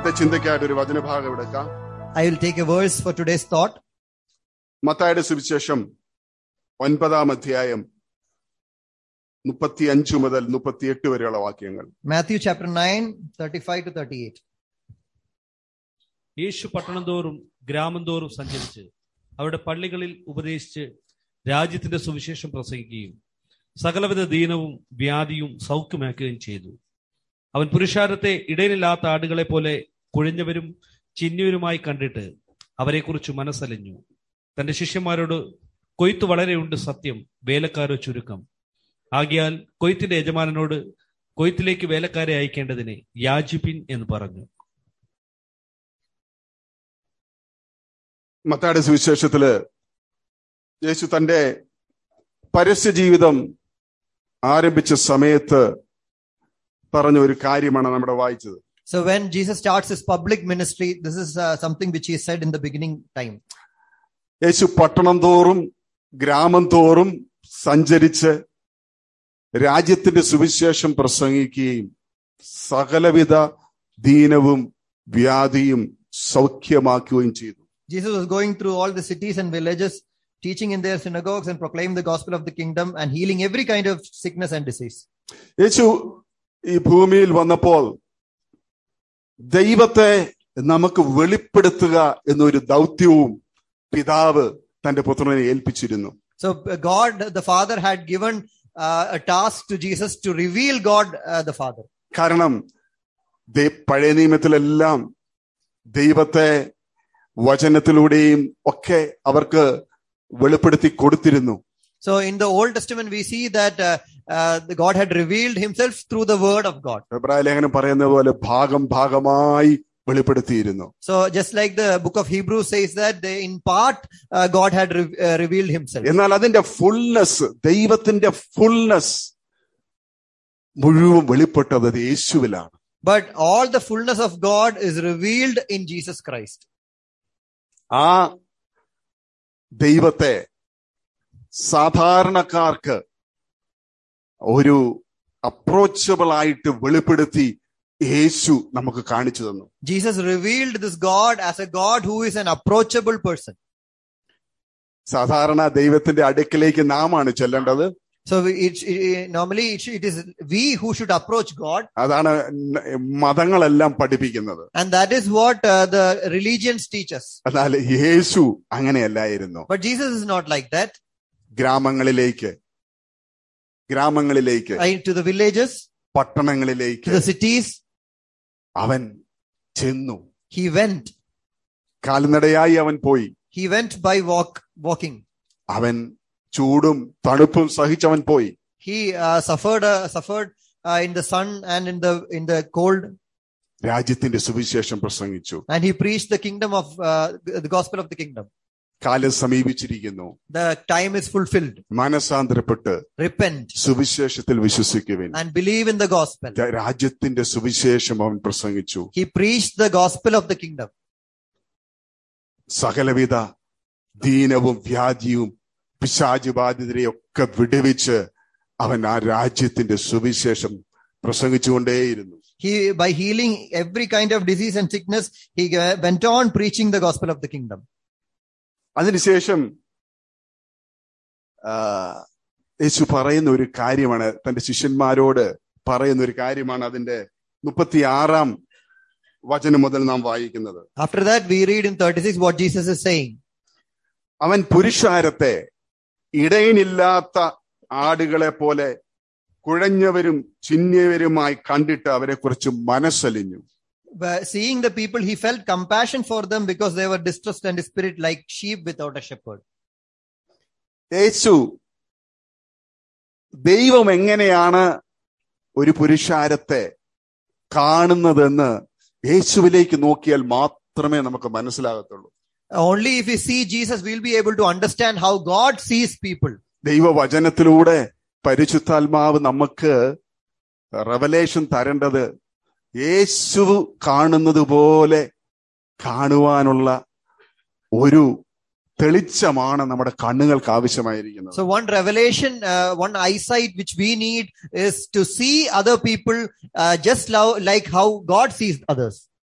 ഇന്നത്തെ ചിന്തയ്ക്കായിട്ട് ഒരു വചനഭാഗം എടുക്കാം I will take a verse for today's thought. മത്തായുടെ സുവിശേഷം ഒൻപതാം അധ്യായം മുപ്പത്തി അഞ്ചു മുതൽ മുപ്പത്തിയെട്ട് വരെയുള്ള വാക്യങ്ങൾ Matthew chapter 9, 35 to 38. യേശു പട്ടണം തോറും ഗ്രാമം തോറും സഞ്ചരിച്ച് അവരുടെ പള്ളികളിൽ ഉപദേശിച്ച് രാജ്യത്തിന്റെ സുവിശേഷം പ്രസംഗിക്കുകയും സകലവിധ ദീനവും വ്യാധിയും സൗഖ്യമാക്കുകയും ചെയ്തു അവൻ പുരുഷാരത്തെ ഇടയിലില്ലാത്ത ആടുകളെ പോലെ കുഴഞ്ഞവരും ചിഹ്നവരുമായി കണ്ടിട്ട് അവരെക്കുറിച്ച് മനസ്സലിഞ്ഞു തന്റെ ശിഷ്യന്മാരോട് കൊയ്ത്ത് വളരെയുണ്ട് സത്യം വേലക്കാരോ ചുരുക്കം ആകിയാൽ കൊയ്ത്തിന്റെ യജമാനനോട് കൊയ്ത്തിലേക്ക് വേലക്കാരെ അയക്കേണ്ടതിന് യാചിപ്പിൻ എന്ന് പറഞ്ഞു മത്തായുടെ സുവിശേഷത്തില് യേശു തന്റെ പരസ്യ ജീവിതം ആരംഭിച്ച സമയത്ത് പറഞ്ഞ ഒരു കാര്യമാണ് നമ്മുടെ വായിച്ചത് So when Jesus starts his public ministry, this is uh, something which he said in the beginning time. യേശു പട്ടണം തോറും ഗ്രാമം തോറും സഞ്ചരിച്ച് രാജ്യത്തിന്റെ സുവിശേഷം പ്രസംഗിക്കുകയും സകലവിധ ദീനവും വ്യാധിയും സൗഖ്യമാക്കുകയും ചെയ്തു Jesus was going through all the cities and villages, teaching in their synagogues and proclaiming the gospel of the kingdom and healing every kind of sickness and disease. യേശു ഈ ഭൂമിയിൽ വന്നപ്പോൾ ദൈവത്തെ നമുക്ക് വെളിപ്പെടുത്തുക എന്നൊരു ദൗത്യവും പിതാവ് തന്റെ പുത്രനെ ഏൽപ്പിച്ചിരുന്നു So uh, God, the Father, had given uh, a task to Jesus to reveal God, uh, the Father. കാരണം ദൈ- പഴയ നിയമത്തിലെല്ലാം ദൈവത്തെ വചനത്തിലൂടെയും ഒക്കെ അവർക്ക് വെളിപ്പെടുത്തി കൊടുത്തിരുന്നു So in the Old Testament, we see that uh, uh, the God had revealed himself through the word of God. എബ്രായ ലേഖനം പറയുന്ന പോലെ ഭാഗം ഭാഗമായി വെളിപ്പെടുത്തിയിരുന്നു So just like the book of Hebrews says that they, in part, uh, God had re- uh, revealed himself. എന്നാൽ അതിന്റെ fullness ദൈവത്തിന്റെ ഫുൾനെസ് മുഴുവൻ വെളിപ്പെട്ടത് അത് യേശുവിലാണ് But all the fullness of God is revealed in Jesus Christ. ആ ദൈവത്തെ സാധാരണക്കാർക്ക് ഒരു approachable ആയിട്ട് വെളിപ്പെടുത്തി യേശു നമുക്ക് കാണിച്ചു തന്നു Jesus revealed this God as a God who is an approachable person. സാധാരണ ദൈവത്തിന്റെ അടുക്കിലേക്ക് നാമാണ് ചെല്ലേണ്ടത് So we- it, it- normally it, should- it is we who should approach God, അതാണ് ന- മതങ്ങളെല്ലാം പഠിപ്പിക്കുന്നത് and that is what uh, the religions teach us. എന്നാൽ യേശു അങ്ങനെയല്ലായിരുന്നു But Jesus is not like that. ഗ്രാമങ്ങളിലേക്ക് ഗ്രാമങ്ങളിലേക്ക് I- to the villages, to പട്ടണങ്ങളിലേക്ക് the cities, അവൻ ചെന്നു he went. കാൽനടയായി അവൻ പോയി He went by walk, walking. അവൻ ചൂടും തണുപ്പും സഹിച്ചവൻ പോയി He uh, suffered, uh, suffered uh, in the sun and in the in the cold, രാജ്യത്തിന്റെ സുവിശേഷം പ്രസംഗിച്ചു and he preached the kingdom of uh, the gospel of the kingdom. കാലം സമീപിച്ചിരിക്കുന്നു The time is fulfilled. മനസാന്തരപ്പെട്ട് Repent സുവിശേഷത്തിൽ വിശ്വസിക്കുവിൻ and believe in the gospel. ര- രാജ്യത്തിന്റെ സുവിശേഷം അവൻ പ്രസംഗിച്ചു He preached the gospel of the kingdom. സകലവിധ ദീനവും വ്യാധിയും പിശാചി ബാധിതരെയൊക്കെ വിടുവിച്ച് അവൻ ആ രാജ്യത്തിന്റെ സുവിശേഷം പ്രസംഗിച്ചുകൊണ്ടേയിരുന്നു He, by healing every kind of disease and sickness, he uh, went on preaching the gospel of the kingdom. അതിനുശേഷം ആ, യേശു പറയുന്ന ഒരു കാര്യമാണ് തന്റെ ശിഷ്യന്മാരോട് പറയുന്ന ഒരു കാര്യമാണ് അതിന്റെ മുപ്പത്തിയാറാം വചനം മുതൽ നാം വായിക്കുന്നത് After that, we read in 36 what Jesus is saying. അവൻ പുരുഷാരത്തെ ഇടയനില്ലാത്ത ആടുകളെ പോലെ കുഴഞ്ഞവരും ചിഹ്നവരുമായി കണ്ടിട്ട് അവരെ കുറിച്ച് മനസ്സലിഞ്ഞു But seeing the people, he felt compassion for them because they were distressed and spirit like sheep without a shepherd. യേശു ദൈവം എങ്ങനെയാണ് ഒരു പുരുഷാരത്തെ കാണുന്നതെന്ന് യേശുവിലേക്ക് നോക്കിയാൽ മാത്രമേ നമുക്ക് മനസ്സിലാകത്തുള്ളൂ Only if we see Jesus, we'll be able to understand how God sees people. ദൈവവചനത്തിലൂടെ പരിശുദ്ധാത്മാവ് നമുക്ക് Revelation തരേണ്ടത് യേശു കാണുന്നത് പോലെ കാണുവാനുള്ള ഒരു തെളിച്ചമാണ് നമ്മുടെ കണ്ണുകൾക്ക് ആവശ്യമായിരിക്കുന്നത് So one revelation, uh, one eyesight which we need is to see other people uh, just lo- like how God sees others.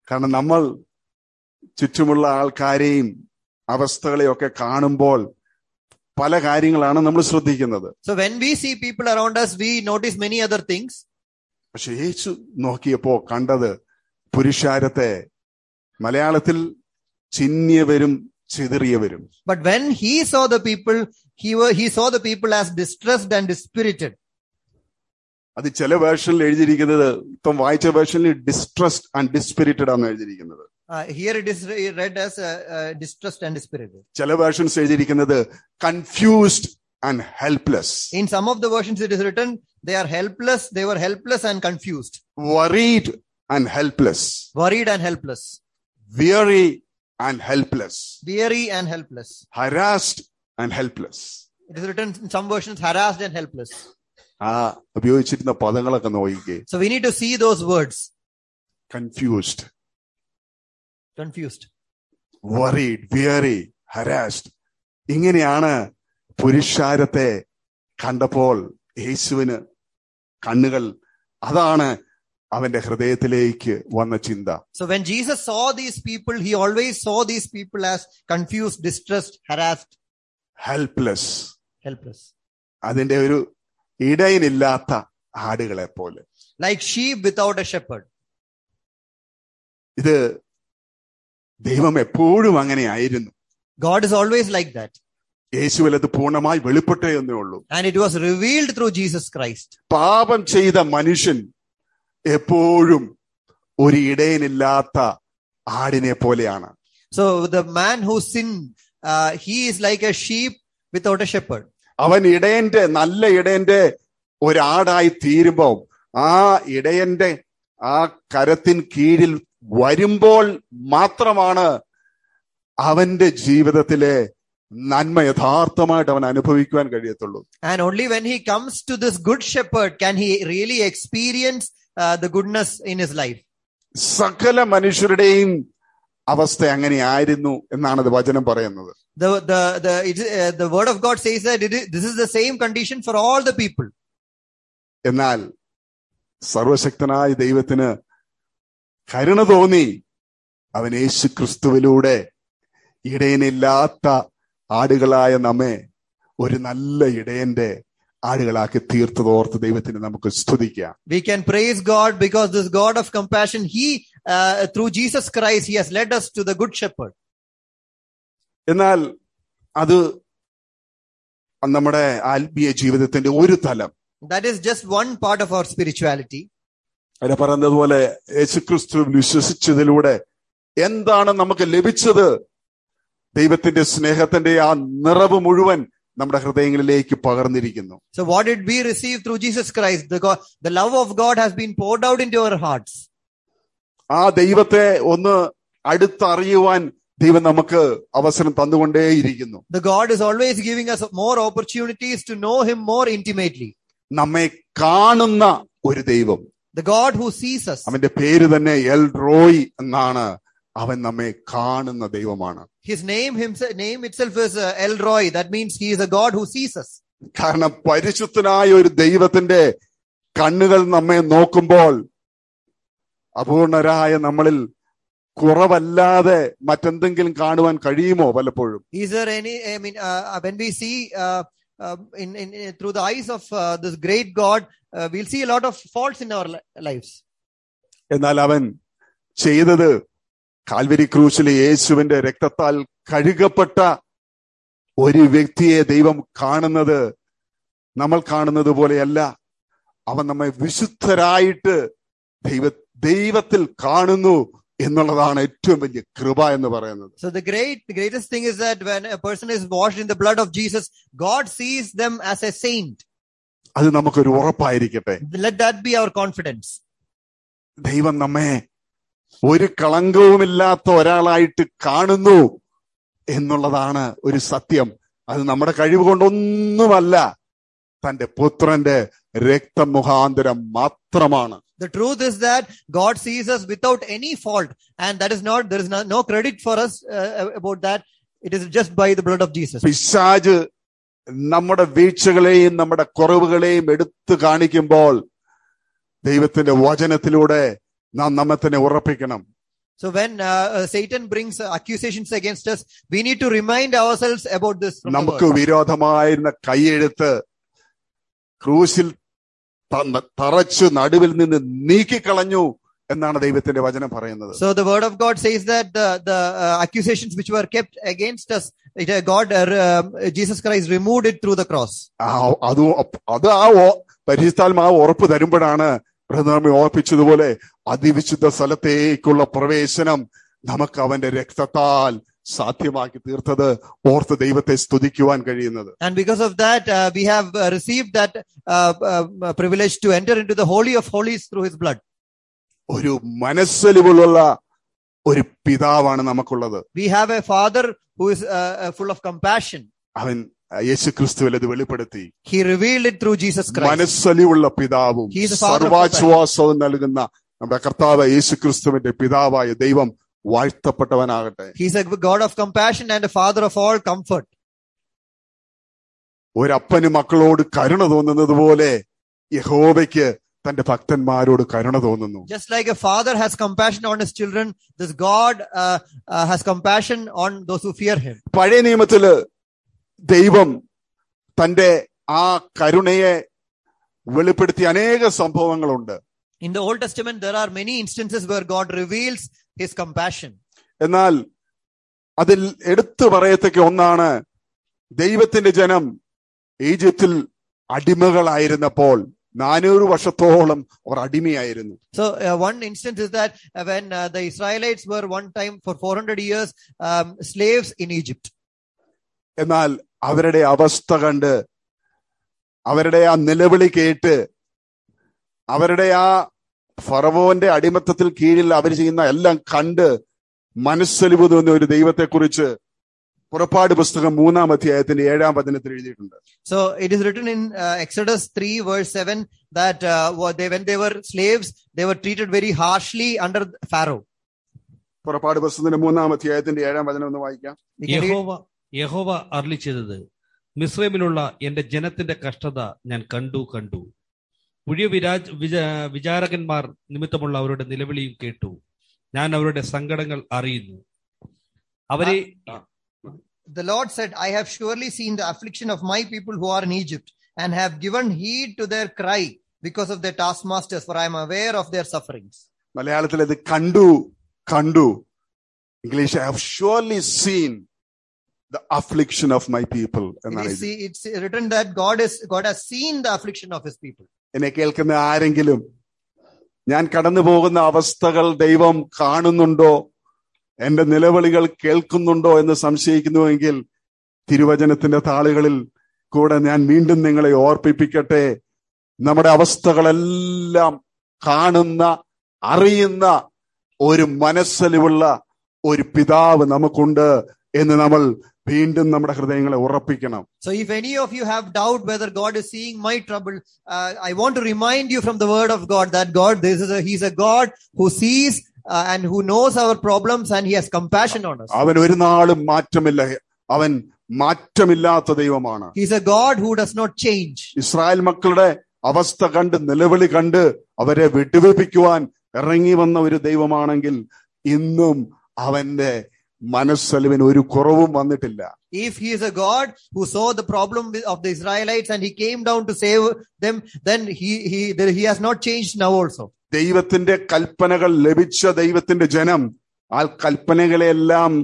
കാരണം നമ്മൾ ചുറ്റുമുള്ള ആൾക്കാരെയും അവസ്ഥകളെയും ഒക്കെ കാണുമ്പോൾ പല കാര്യങ്ങളാണ് നമ്മൾ ശ്രദ്ധിക്കുന്നത് So when we see people around us, we notice many other things. പക്ഷെ യേശു നോക്കിയപ്പോ കണ്ടത് പുരുഷാരത്തെ മലയാളത്തിൽ ചിന്യവരും ചിതറിയവരും But when he saw the people, he, were, he saw the people as distressed and dispirited. അത് ചില വേർഷനിൽ എഴുതിയിരിക്കുന്നത് ഇപ്പം വായിച്ച വേർഷനിൽ ഡിസ്ട്രസ്ഡ് ആൻഡ് ഡിസ്പിരിറ്റഡ് ആണ് എഴുതിയിരിക്കുന്നത് Uh, here it is re- read as uh, uh, distressed and dispirited. ചില വേർഷൻസ് എഴുതിയിരിക്കുന്നത് confused and helpless In some of the versions, it is written, they are helpless, they were helpless and confused, worried and helpless worried and helpless, weary and helpless weary and helpless. Harassed and helpless It is written in some versions, harassed and helpless. ആ ഉപയോഗിച്ചിരുന്ന പദങ്ങളൊക്കെ നോക്കിക്കേ So we need to see those words, confused confused. Worried weary harassed ഇങ്ങനെയാണ് പുരുഷാരത്തെ കണ്ടപ്പോൾ യേശുവിന് കണ്ണുകൾ അതാണ് അവന്റെ ഹൃദയത്തിലേക്ക് വന്ന ചിന്ത So when Jesus saw these people, he always saw these people as confused, distressed, harassed, helpless helpless. അതിന്റെ ഒരു ഇടയിലില്ലാത്ത ആടുകളെ പോലെ Like sheep without a shepherd. ഇത് ദൈവം എപ്പോഴും അങ്ങനെയായിരുന്നു God is always like that. യേശുവിൽ അത് പൂർണ്ണമായി വെളിപ്പെട്ടേ എന്നേ ഉള്ളൂ And it was revealed through Jesus Christ. പാപം ചെയ്ത മനുഷ്യൻ എപ്പോഴും ഒരു ഇടയനില്ലാത്ത ആടിനെ പോലെയാണ് So the man who sinned, uh, he is like a sheep without a shepherd. അവൻ ഇടയന്റെ നല്ല ഇടയന്റെ ഒരാടായി തീരുമ്പോ ആ ഇടയന്റെ ആ കരത്തിൻ കീഴിൽ വരുമ്പോൾ മാത്രമാണ് അവന്റെ ജീവിതത്തിലെ നന്മ യഥാർത്ഥമായിട്ട് അവൻ അനുഭവിക്കുവാൻ കഴിയത്തുള്ളൂ And only when he comes to this good shepherd can he really experience uh, the goodness in his life. സകല മനുഷ്യരുടെയും അവസ്ഥ അങ്ങനെയായിരുന്നു എന്നാണ് അത് വചനം പറയുന്നത് The the the it, uh, the word of God says that it is, this is the same condition for all the people. എന്നാൽ സർവശക്തനായ ദൈവത്തിന് കരുണ തോന്നി അവൻ യേശു ക്രിസ്തുവിലൂടെ ഇടയനില്ലാത്ത ആടുകളായ നമ്മെ ഒരു നല്ല ഇടയന്റെ ആടുകളാക്കി തീർത്തതോർത്ത് ദൈവത്തിന് നമുക്ക് സ്തുതിക്കാം We can praise God because this God of compassion, he uh, through Jesus Christ, he has led us to the good shepherd. എന്നാൽ അത് നമ്മുടെ ആത്മീയ ജീവിതത്തിന്റെ ഒരു തലം That is just one part of our spirituality. അതിനെ പറയുന്നതുപോലെ യേശുക്രിസ്തു വിശ്വസിച്ചതിലൂടെ എന്താണ് നമുക്ക് ലഭിച്ചത് ദൈവത്തിന്റെ സ്നേഹത്തിന്റെ ആ നിറവ് മുഴുവൻ നമ്മുടെ ഹൃദയങ്ങളിലേക്ക് പകർന്നിരിക്കുന്നു So what did we receive through Jesus Christ? The God, the love of God has been poured out into our hearts. ആ ദൈവത്തെ ഒന്ന് അടുത്തറിയുവാൻ ദൈവം നമുക്ക് അവസരം തന്നുകൊണ്ടേയിരിക്കുന്നു The God is always giving us more opportunities to know him more intimately. നമ്മെ കാണുന്ന ഒരു ദൈവം The God who sees us. അവന്റെ പേര് തന്നെ എൽ റോയ് എന്നാണ് അവൻ നമ്മെ കാണുന്ന ദൈവമാണ് His name himself, name itself is uh, El Roy. That means he is a God who sees us. കാരണം പരിശുദ്ധനായ ഒരു ദൈവത്തിന്റെ കണ്ണുകൾ നമ്മെ നോക്കുമ്പോൾ അപൂർണരായ നമ്മളിൽ കുറവല്ലാതെ മറ്റെന്തെങ്കിലും കാണുവാൻ കഴിയുമോ പലപ്പോഴും Is there any, I mean, uh, when we see uh, uh, in, in, in- through the eyes of uh, this great God, uh, we'll see a lot of faults in our li- lives. എന്നാൽ അവൻ ചെയ്തത് Calvary ക്രൂശിലെ യേശുവിന്റെ രക്തത്താൽ കഴുകപ്പെട്ട ഒരു വ്യക്തിയെ ദൈവം കാണുന്നത് നമ്മൾ കാണുന്നത് പോലെയല്ല അവൻ നമ്മെ വിശുദ്ധരായിട്ട് ദൈവ ദൈവത്തിൽ കാണുന്നു എന്നുള്ളതാണ് ഏറ്റവും വലിയ കൃപ എന്ന് പറയുന്നത് So the great, the greatest thing is that when a person is washed in the blood of Jesus, God sees them as a saint. അത് നമുക്കൊരു ഉറപ്പായിരിക്കട്ടെ Let that be our confidence. ദൈവം നമ്മെ ഒരു കളങ്കവുമില്ലാത്ത ഒരാളായിട്ട് കാണുന്നു എന്നുള്ളതാണ് ഒരു സത്യം അത് നമ്മുടെ കഴിവ് കൊണ്ടൊന്നുമല്ല തന്റെ പുത്രന്റെ രക്തമുഖാന്തരം മാത്രമാണ് The truth is that God sees us without any fault, and that is not there is no, no credit for us uh, about that. It is just by the blood of Jesus. പിശാജ് നമ്മുടെ വീഴ്ചകളെയും നമ്മുടെ കുറവുകളെയും എടുത്തു കാണിക്കുമ്പോൾ ദൈവത്തിന്റെ വചനത്തിലൂടെ നാം നമ്മെ തന്നെ ഉറപ്പിക്കണം So when uh, uh, Satan brings uh, accusations against us, we need to remind ourselves about this. From the നമുക്ക് word. വിരോധമായിരുന്ന കൈയെഴുത്ത് ക്രൂശിൽ ത- തറച്ചു നടുവിൽ നിന്ന് നീക്കിക്കളഞ്ഞു എന്നാണ് ദൈവത്തിന്റെ വചനം പറയുന്നത് So the word of God says that the, the uh, accusations which were kept against us, it, uh, God, uh, um, Jesus Christ removed it through the cross. ആ അത് അത് ആ ഓ- പരിശുദ്ധാത്മാവ് ഉറപ്പ് തരുമ്പോഴാണ് പ്രധാനമി ഓർപ്പിച്ചതുപോലെ അതിവിശുദ്ധ സ്ഥലത്തേക്കുള്ള പ്രവേശനം നമുക്ക് അവന്റെ രക്തത്താൽ സാധ്യമാക്കി തീർത്തത് ഓർത്ത് ദൈവത്തെ സ്തുതിക്കുവാൻ കഴിയുന്നത് And because of that, uh, we have uh, received that uh, uh, privilege to enter into the Holy of Holies through His blood. ഒരു മനസ്സലിവുള്ള ഒരു പിതാവാണ് നമുക്കുള്ളത് We have a Father who is uh, uh, full of compassion. അവൻ യേശു ക്രിസ്തുവിൽ അത് വെളിപ്പെടുത്തി He revealed it through Jesus Christ. മനസ്സലിവുള്ള പിതാവും He is the father of സർവാശ്വാസവും നൽകുന്ന നമ്മുടെ കർത്താവ് യേശു ക്രിസ്തുവിന്റെ പിതാവായ ദൈവം വാഴ്ത്തപ്പെട്ടവനാകട്ടെ He's a God of compassion and a Father of all comfort. ഒരപ്പന് മക്കളോട് കരുണ തോന്നുന്നത് പോലെ യഹോവയ്ക്ക് തന്റെ ഭക്തന്മാരോട് കരുണ തോന്നുന്നു Just like a father has compassion on his children, this God uh, uh, has compassion on those who fear him. പഴയ നിയമത്തില് ദൈവം തന്റെ ആ കരുണയെ വെളിപ്പെടുത്തിയ അനേക സംഭവങ്ങളുണ്ട് In the Old Testament, there are many instances where God reveals his compassion. എന്നാൽ അതിൽ എടുത്തു പറയത്തക്ക ഒന്നാണ് ദൈവത്തിന്റെ ജനം ഈജിപ്തിൽ അടിമകളായിരുന്നപ്പോൾ നാനൂറ് വർഷത്തോളം അവർ അടിമയായിരുന്നു So, uh, one instance is that uh, when uh, the Israelites were one time for 400 years um, slaves in Egypt. എന്നാൽ അവരുടെ അവസ്ഥ കണ്ട് അവരുടെ ആ നിലവിളി കേട്ട് അവരുടെ ആ ഫറവോന്റെ അടിമത്തത്തിൽ കീഴിൽ അവർ ചെയ്യുന്ന എല്ലാം കണ്ട് മനസ്സലിവ് തോന്നിയ ഒരു ദൈവത്തെക്കുറിച്ച് പുറപ്പാട് പുസ്തകം മൂന്നാം അധ്യായത്തിന്റെ ഏഴാം വചനത്തിൽ എഴുതിയിട്ടുണ്ട് So, it is written in uh, Exodus 3 verse 7 that uh, what they, when they were slaves, they were treated very harshly under Pharaoh. പുറപ്പാട് പുസ്തകത്തിന്റെ മൂന്നാം അധ്യായത്തിന്റെ ഏഴാം വചനം ഒന്ന് വായിക്കാം We can read യഹോവ യഹോവ അർളി ചെയ്തത് മിസ്രൈമിലുള്ള എന്റെ ജനത്തിന്റെ കഷ്ടത ഞാൻ കണ്ടു കണ്ടു പുതിയ വിരാജ് വിച വിചാരകന്മാർ നിമിത്തമുള്ള അവരുടെ നിലവിളിയും കേട്ടു ഞാൻ അവരുടെ സങ്കടങ്ങൾ അറിയുന്നു അവരെ The Lord said, I have surely seen the affliction of my people who are in Egypt and have given heed to their cry because of their taskmasters, for I am aware of their sufferings. മലയാളത്തിൽ ഇത് കണ്ടു കണ്ടു English I have surely seen the affliction of my people It എന്നാണ് is, ഇത് it's written that God is God has seen the affliction of his people. എന്നെ കേൾക്കുന്ന ആരെങ്കിലും ഞാൻ കടന്നു പോകുന്ന അവസ്ഥകൾ ദൈവം കാണുന്നുണ്ടോ എന്റെ നിലവിളികൾ കേൾക്കുന്നുണ്ടോ എന്ന് സംശയിക്കുന്നുവെങ്കിൽ തിരുവചനത്തിന്റെ താളുകളിൽ കൂടെ ഞാൻ വീണ്ടും നിങ്ങളെ ഓർപ്പിപ്പിക്കട്ടെ നമ്മുടെ അവസ്ഥകളെല്ലാം കാണുന്ന അറിയുന്ന ഒരു മനസ്സലിവുള്ള ഒരു പിതാവ് നമുക്കുണ്ട് എന്ന് നമ്മൾ വീണ്ടും നമ്മുടെ ഹൃദയങ്ങളെ ഉറപ്പിക്കണം So if any of you have doubt whether God is seeing my trouble, uh, I want to remind you from the word of God that God, this is a, he's a God who sees uh, and who knows our problems and he has compassion on us. അവൻ ഒരു നാളും മാറ്റമില്ല അവൻ മാറ്റമില്ലാത്ത ദൈവമാണ് He's a God who does not change. Israel മക്കളുടെ അവസ്ഥ കണ്ട് നിലവിളി കണ്ട് അവരെ വിട്ടുവെപ്പിക്കുവാൻ ഇറങ്ങി വന്ന ഒരു ദൈവമാണെങ്കിൽ ഇന്നും അവന്റെ മനസ്സലിവിന് ഒരു കുറവും വന്നിട്ടില്ല If he is a God who saw the problem with- of the Israelites and he came down to save them, then he, he, there- he has not changed now also. ദൈവത്തിന്റെ കൽപ്പനകൾ ലഭിച്ച ദൈവത്തിന്റെ ജനം ആ കൽപ്പനകളെല്ലാം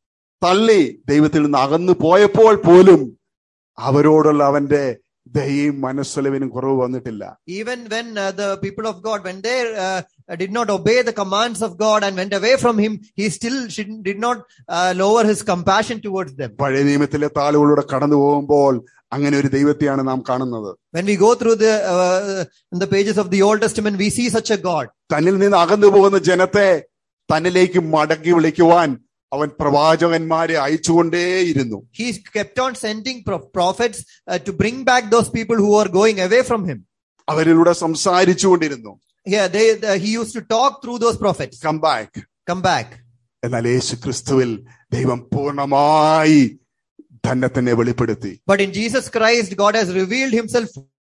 തള്ളി ദൈവത്തിൽ നിന്ന് അകന്നു പോയപ്പോൾ പോലും അവരോടുള്ള അവന്റെ ദയയും മനസ്സലിവിനും കുറവ് വന്നിട്ടില്ല Even when uh, the people of God, when they uh, did not obey the commands of God and went away from him, he still should- did not uh, lower his compassion towards them. പഴയ നിയമത്തിലെ താളുകളിലൂടെ കടന്നു പോകുമ്പോൾ അങ്ങനെ ഒരു ദൈവത്തെയാണ് നാം കാണുന്നത് When we go through the uh, in the pages of the Old Testament, we see such a God. തന്നിൽ നിന്ന് അകന്നു പോകുന്ന ജനത്തെ തന്നിലേക്ക് മടക്കി വിളിക്കുവാൻ അവൻ പ്രവാചകന്മാരെ അയച്ചുകൊണ്ടേയിരുന്നു He kept on sending pro- prophets uh, to bring back those people who are going away from him. അവരിലൂടെ സംസാരിച്ചുകൊണ്ടിരുന്നു Yeah, they, uh, he used to talk through those prophets. Come back Come back. എന്നാൽ യേശു ക്രിസ്തുവിൽ ദൈവം പൂർണ്ണമായി തന്നെ തന്നെ വെളിപ്പെടുത്തി But in Jesus Christ, God has revealed himself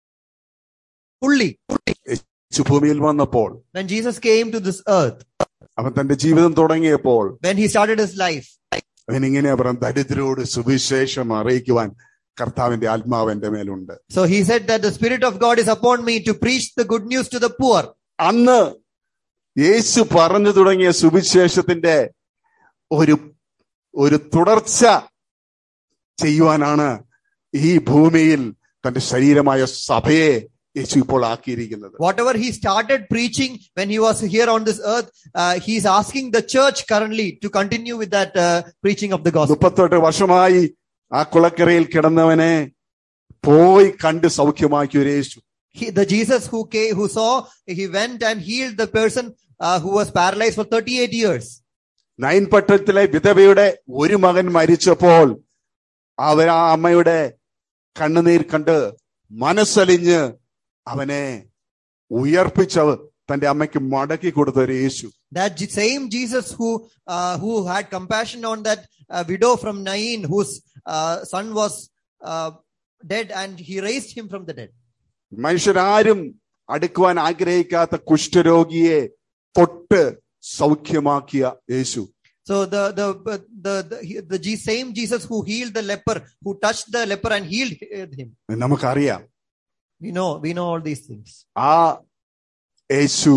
fully. യേശു ഭൂമിയിൽ വന്നപ്പോൾ When Jesus came to this earth, അവൻ തന്റെ ജീവിതം തുടങ്ങിയപ്പോൾ when he started his life, അവൻ ഇങ്ങനെ പറഞ്ഞു ദരിദ്രരോട് സുവിശേഷം അറിയിക്കുവാൻ കർത്താവിന്റെ ആത്മാവ് എന്റെ മേലുണ്ട് so he said that the Spirit of God is upon me to preach the good news to the poor. അന്ന് യേശു പറഞ്ഞു തുടങ്ങിയ സുവിശേഷത്തിന്റെ ഒരു ഒരു തുടർച്ച ചെയ്യുവാനാണ് ഈ ഭൂമിയിൽ തന്റെ ശരീരമായ സഭയെ യേശു ഇപ്പോൾ ആക്കിയിരിക്കുന്നത് Whatever he started preaching when he was here on this earth, uh, he's asking the church currently to continue with that uh, preaching of the gospel. മുപ്പത്തെട്ട് വർഷമായി ആ കുളക്കരയിൽ കിടന്നവനെ പോയി കണ്ട് സൗഖ്യമാക്കിയ ഒരു യേശു He, the Jesus who came, who saw, he went and healed the person uh, who was paralyzed for 38 years. Nain പട്ടണത്തിലെ വിധവയുടെ ഒരു മകൻ മരിച്ചപ്പോൾ അവർ ആ അമ്മയുടെ കണ്ണുനീർ കണ്ട് മനസ്സലിഞ്ഞ് അവനെ ഉയർപ്പിച്ച് തന്റെ അമ്മയ്ക്ക് മടക്കി കൊടുത്ത ഒരു യേശു That Je- same Jesus who uh, who had compassion on that uh, widow from Nain, whose uh, son was uh, dead, and he raised him from the dead. മനുഷ്യരാരും അടുക്കുവാൻ ആഗ്രഹിക്കാത്ത കുഷ്ഠരോഗിയെ തൊട്ട് സൗഖ്യമാക്കിയ യേശു So the the the the, the, the Je- same Jesus who healed the leper, who touched the leper and healed him. നമുക്കറിയാം We know we know all these things. ആ യേശു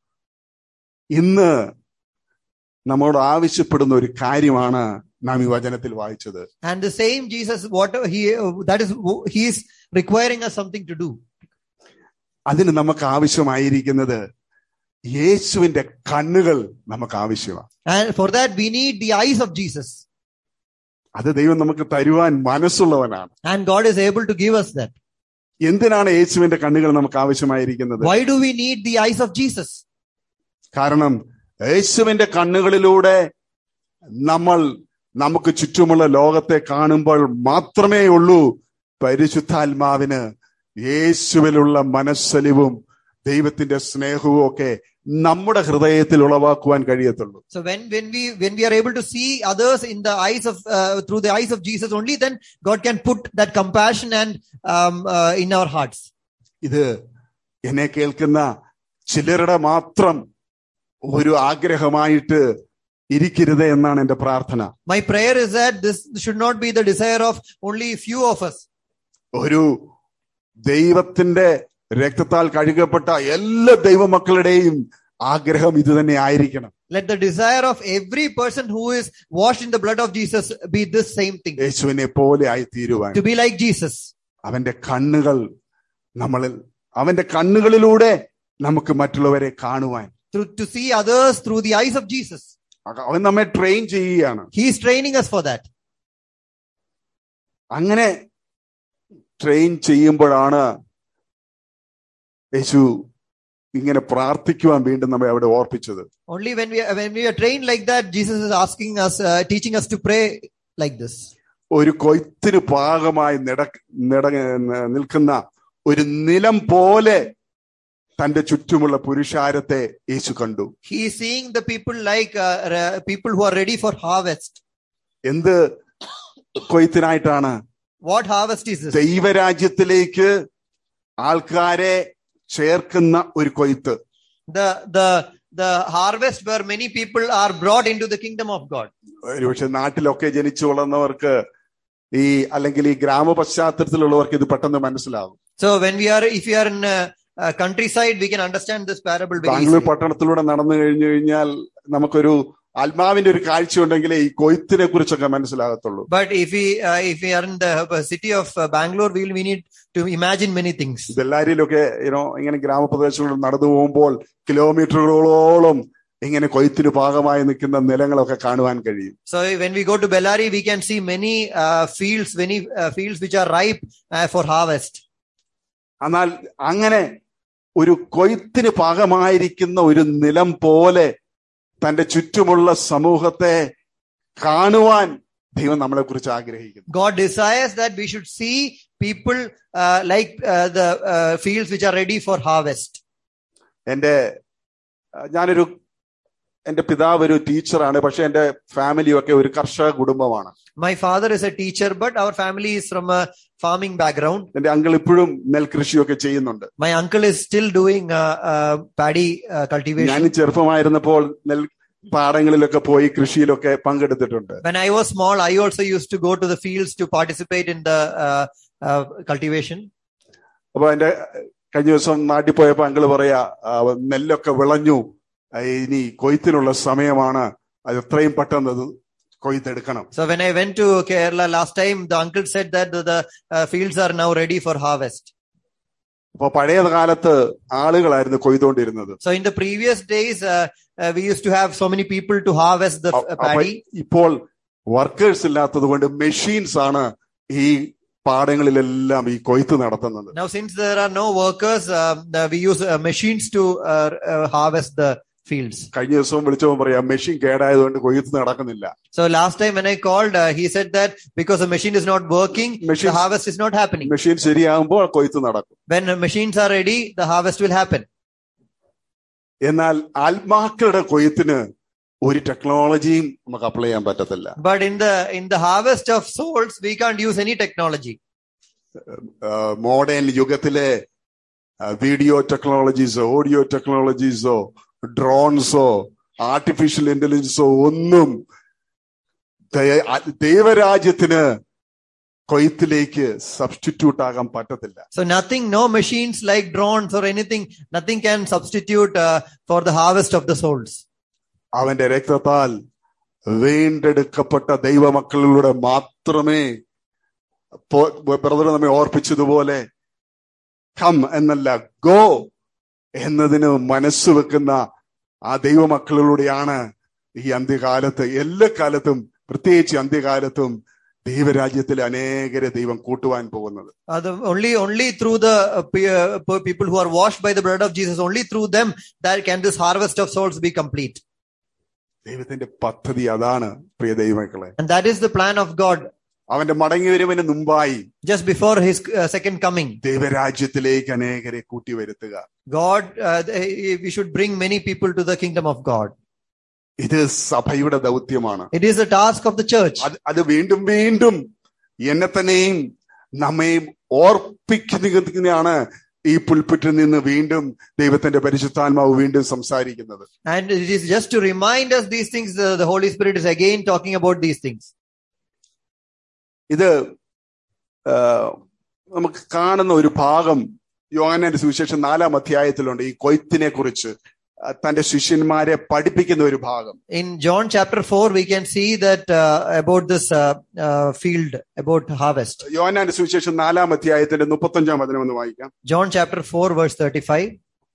ഇന്ന് നമ്മോട് ആവശ്യപ്പെടുന്ന ഒരു കാര്യമാണ് നാം ഈ വചനത്തിൽ വായിച്ചത് And the same Jesus, whatever he uh, that is he is requiring us something to do. അതിന് നമുക്ക് ആവശ്യമായിരിക്കുന്നത് യേശുവിന്റെ കണ്ണുകൾ നമുക്ക് ആവശ്യമാണ് And for that we need the eyes of Jesus. അത് ദൈവം നമുക്ക് തരുവാൻ മനസ്സുള്ളവനാണ് And God is able to give us that. എന്തിനാണ് യേശുവിന്റെ കണ്ണുകൾ നമുക്ക് ആവശ്യമായിരിക്കുന്നത് Why do we need the eyes of Jesus? കാരണം യേശുവിന്റെ കണ്ണുകളിലൂടെ നമ്മൾ നമുക്ക് ചുറ്റുമുള്ള ലോകത്തെ കാണുമ്പോൾ മാത്രമേ ഉള്ളൂ പരിശുദ്ധാത്മാവിന് യേശുവിലുള്ള മനസ്സലിവും ദൈവത്തിന്റെ സ്നേഹവും ഒക്കെ നമ്മുടെ ഹൃദയത്തിൽ ഉളവാക്കുവാൻ കഴിയത്തുള്ളൂ So when when we when we are able to see others in the eyes of uh, through the eyes of Jesus only, then God can put that compassion and um, uh, in our hearts. ഇത് എന്നെ കേൾക്കുന്ന ചിലരുടെ മാത്രം ഒരു ആഗ്രഹമായിട്ട് ഇരിക്കരുത് എന്നാണ് എന്റെ പ്രാർത്ഥന My prayer is that this should not be the desire of only few of us. ഒരു ദൈവത്തിന്റെ രക്തത്താൽ കഴുകപ്പെട്ട എല്ലാ ദൈവമക്കളുടെയും ആഗ്രഹം ഇത് തന്നെ ആയിരിക്കണം Let the desire of every person who is washed in the blood of Jesus be this same thing. യേശുവിനെ പോലെ ആയി തീരുവാൻ To be like Jesus. അവന്റെ കണ്ണുകൾ നമ്മളിൽ അവന്റെ കണ്ണുകളിലൂടെ നമുക്ക് മറ്റുള്ളവരെ കാണുവാൻ Through, to see others through the eyes of Jesus. അവൻ നമ്മെ ട്രെയിൻ ചെയ്യുകയാണ് He is training us for that. അങ്ങനെ ട്രെയിൻ ചെയ്യുമ്പോഴാണ് യേശു ഇങ്ങനെ പ്രാർത്ഥിക്കുവാൻ വീണ്ടും നമ്മെ അവിടെ ഓർപ്പിച്ചത് Only when we when we are trained like that, Jesus is asking us, uh, teaching us to pray like this. ഒരു കൊയ്ത്തിന് പാകമായി നിട നിട നിൽക്കുന്ന ഒരു നിലം പോലെ തന്റെ ചുറ്റുമുള്ള പുരുഷാരത്തെ യേശു കണ്ടു He is seeing the people like uh, re- people who are ready for harvest. എന്ത് കൊയ്ത്തിനായിട്ടാണ് What harvest is this? ദൈവരാജ്യത്തിലേക്ക് ആൾക്കാരെ ചേർക്കുന്ന ഒരു കൊയ്ത്ത് The the the harvest where many people are brought into the kingdom of God. ഒരുപക്ഷെ നാട്ടിലൊക്കെ ജനിച്ചു വളർന്നവർക്ക് ഈ അല്ലെങ്കിൽ ഈ ഗ്രാമ പശ്ചാത്തലത്തിലുള്ളവർക്ക് ഇത് പെട്ടെന്ന് മനസ്സിലാകും So when we are, if we are in uh, uh, countryside, we can understand this parable very Bangalore easily. പട്ടണത്തിലൂടെ നടന്നു കഴിഞ്ഞു കഴിഞ്ഞാൽ നമുക്കൊരു ആത്മാവിന്റെ ഒരു കാഴ്ച ഉണ്ടെങ്കിലേ ഈ കൊയ്ത്തിനെ കുറിച്ചൊക്കെ മനസ്സിലാകത്തുള്ളൂ But if we uh, if we are in the uh, city of uh, Bangalore, we will we need to imagine many things. ബെല്ലാരിയിലൊക്കെ യുനോ ഇങ്ങനെ ഗ്രാമപ്രദേശങ്ങളിൽ നടന്നു പോകുമ്പോൾ കിലോമീറ്ററുകളോളം ഇങ്ങനെ കൊയ്ത്തിന് പാകമായി നിൽക്കുന്ന നിലങ്ങളൊക്കെ കാണുവാൻ കഴിയും So when we go to Bellary, we can see many uh, fields, many uh, fields which are ripe uh, for harvest. എന്നാൽ അങ്ങനെ ഒരു കൊയ്ത്തിന് പാകമായിരിക്കുന്ന ഒരു നിലം പോലെ തന്റെ ചുറ്റുമുള്ള സമൂഹത്തെ കാണുവാൻ ദൈവം നമ്മളെ കുറിച്ച് ആഗ്രഹിക്കുന്നു God desires that we should see people uh, like uh, the uh, fields which are ready for harvest. എന്റെ അഹ് ഞാനൊരു എന്റെ പിതാവ് ഒരു ടീച്ചറാണ് പക്ഷെ എന്റെ ഫാമിലിയും ഒക്കെ ഒരു കർഷക കുടുംബമാണ് My father is a teacher, but our family is from a farming background. എന്റെ അങ്കിൾ ഇപ്പോഴും നെൽകൃഷിയൊക്കെ ചെയ്യുന്നുണ്ട് My uncle is still doing uh, uh, paddy uh, ഞാൻ cultivation. ചെറുപ്പമായിരുന്നപ്പോൾ നെൽ പാടങ്ങളിലൊക്കെ പോയി കൃഷിയിലൊക്കെ പങ്കെടുത്തിട്ടുണ്ട് When I was small, I also used to go to the fields to participate in the uh, uh, cultivation. അപ്പൊ എന്റെ കഴിഞ്ഞ ദിവസം നാട്ടിൽ പോയപ്പോ അങ്കിള് പറയാ ആ, നെല്ലൊക്കെ വിളഞ്ഞു ആ, ഇനി കൊയ്ത്തിനുള്ള സമയമാണ് അത് എത്രയും പെട്ടെന്ന് അത് കൊയ്ത്തെടുക്കണം So when I went to Kerala last time, the uncle said that the, the uh, fields are now ready for harvest. അപ്പൊ പഴയ കാലത്ത് ആളുകളായിരുന്നു കൊയ്തുകൊണ്ടിരുന്നത് So in the previous days, uh, uh, we used to have so many people to harvest the uh, അപ്പൊ paddy. ഇപ്പോൾ workers ഇല്ലാത്തത് കൊണ്ട് machines ആണ് ഈ പാടങ്ങളിലെല്ലാം ഈ കൊയ്ത്ത് നടത്തുന്നത് Now, since there are no workers, um, uh, we use uh, machines to uh, uh, harvest the fields. കഴിഞ്ഞ ദിവസവും വിളിച്ചപ്പോൾ പറയാം മെഷീൻ കേടായതുകൊണ്ട് കൊയ്ത്ത് നടക്കുന്നില്ല So last time when I called, uh, he said that because the machine is not working, the Machines- harvest is not happening. Machine ശരിയാകുമ്പോൾ കൊയ്ത്ത് നടക്കും When uh, machines are ready, the harvest will happen. എന്നാൽ ആത്മാക്കളുടെ കൊയ്ത്തിന് ഒരു ടെക്നോളജിയും നമുക്ക് apply ചെയ്യാൻ പറ്റത്തില്ല But in the in the harvest of souls, we can't use any technology. Modern യുഗത്തിലെ വീഡിയോ ടെക്നോളജീസോ ഓഡിയോ ടെക്നോളജീസോ ഡ്രോൺസോ ആർട്ടിഫിഷ്യൽ ഇന്റലിജൻസോ ഒന്നും ദയ- ആ- ദൈവരാജ്യത്തിന് കൊയ്ത്തിലേക്ക് സബ്സ്റ്റിറ്റ്യൂട്ട് ആകാൻ പറ്റത്തില്ല So nothing, no machines like drones or anything, nothing can substitute uh, for the harvest of the souls. അവന്റെ രക്തത്താൽ വീണ്ടെടുക്കപ്പെട്ട ദൈവമക്കളിലൂടെ മാത്രമേ ബ്രദർ നമ്മെ ഓർപ്പിച്ചതുപോലെ കം എന്നല്ല ഗോ എന്നതിന് മനസ്സ് വെക്കുന്ന ആ ദൈവമക്കളിലൂടെയാണ് ഈ അന്ത്യകാലത്ത് എല്ലാ കാലത്തും പ്രത്യേകിച്ച് അന്ത്യകാലത്തും ദൈവരാജ്യത്തിൽ അനേകരെ ദൈവം കൂട്ടുവാൻ പോകുന്നത് Uh, the, only, only through the uh, pe- uh, pe- people who are washed by the blood of Jesus, only through them that can this harvest of souls be complete. ദൈവത്തിന്റെ പദ്ധതി അതാണ് പ്രിയ ദൈവമക്കളെ And that is the plan of God അവന്റെ മടങ്ങിവരവിന് മുമ്പായി just before his uh, second coming. ദൈവരാജ്യത്തിലേക്ക് അനേകരെ കൂട്ടി വരുത്തുക God, uh, th- we should bring many people to the kingdom of God. ഇത് സഭയുടെ ദൗത്യമാണ് It is the task of the church. അത് അത് വീണ്ടും വീണ്ടും എന്നെ തന്നെയും നമ്മയും ഓർപ്പിക്കുന്നതാണ് ഈ പുൽപ്പിറ്റിൽ നിന്ന് വീണ്ടും ദൈവത്തിന്റെ പരിശുദ്ധാത്മാവ് വീണ്ടും സംസാരിക്കുന്നത് And it is just to remind us these things, the, the Holy Spirit is again talking about these things. ഇത് ആ, നമുക്ക് കാണുന്ന ഒരു ഭാഗം യോഹന്നാന്റെ സുവിശേഷം നാലാം അധ്യായത്തിലുണ്ട് ഈ കൊയ്ത്തിനെ കുറിച്ച് ആ, തന്റെ ശിഷ്യന്മാരെ പഠിപ്പിക്കുന്ന ഒരു ഭാഗം In John chapter 4, we can see that uh, about this uh, uh, field, about harvest. യോഹന്നാന്റെ സുവിശേഷം നാലാം അധ്യായത്തിന്റെ മുപ്പത്തഞ്ചാം വചനം ഒന്ന് വായിക്കാം John chapter 4, verse 35.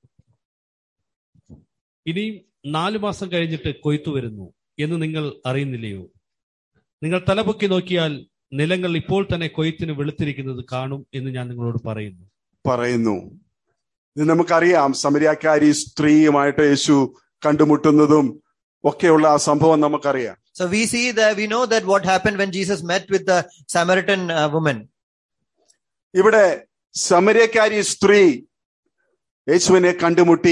ഇനിയും നാലു മാസം കഴിഞ്ഞിട്ട് കൊയ്ത്തു വരുന്നു എന്ന് നിങ്ങൾ അറിയുന്നില്ലയോ നിങ്ങൾ തലപൊക്കി നോക്കിയാൽ നിലങ്ങൾ ഇപ്പോൾ തന്നെ കൊയ്ത്തിന് വെളുത്തിരിക്കുന്നത് കാണും എന്ന് ഞാൻ നിങ്ങളോട് പറയുന്നു പറയുന്നു ഇത് നമുക്കറിയാം സമരിയാക്കാരി സ്ത്രീയുമായിട്ട് യേശു കണ്ടുമുട്ടുന്നതും ഒക്കെയുള്ള ആ സംഭവം നമുക്കറിയാം So we see that we know that what happened when Jesus met with the Samaritan uh, woman. ഇവിടെ സമരക്കാരി സ്ത്രീ യേശുവിനെ കണ്ടുമുട്ടി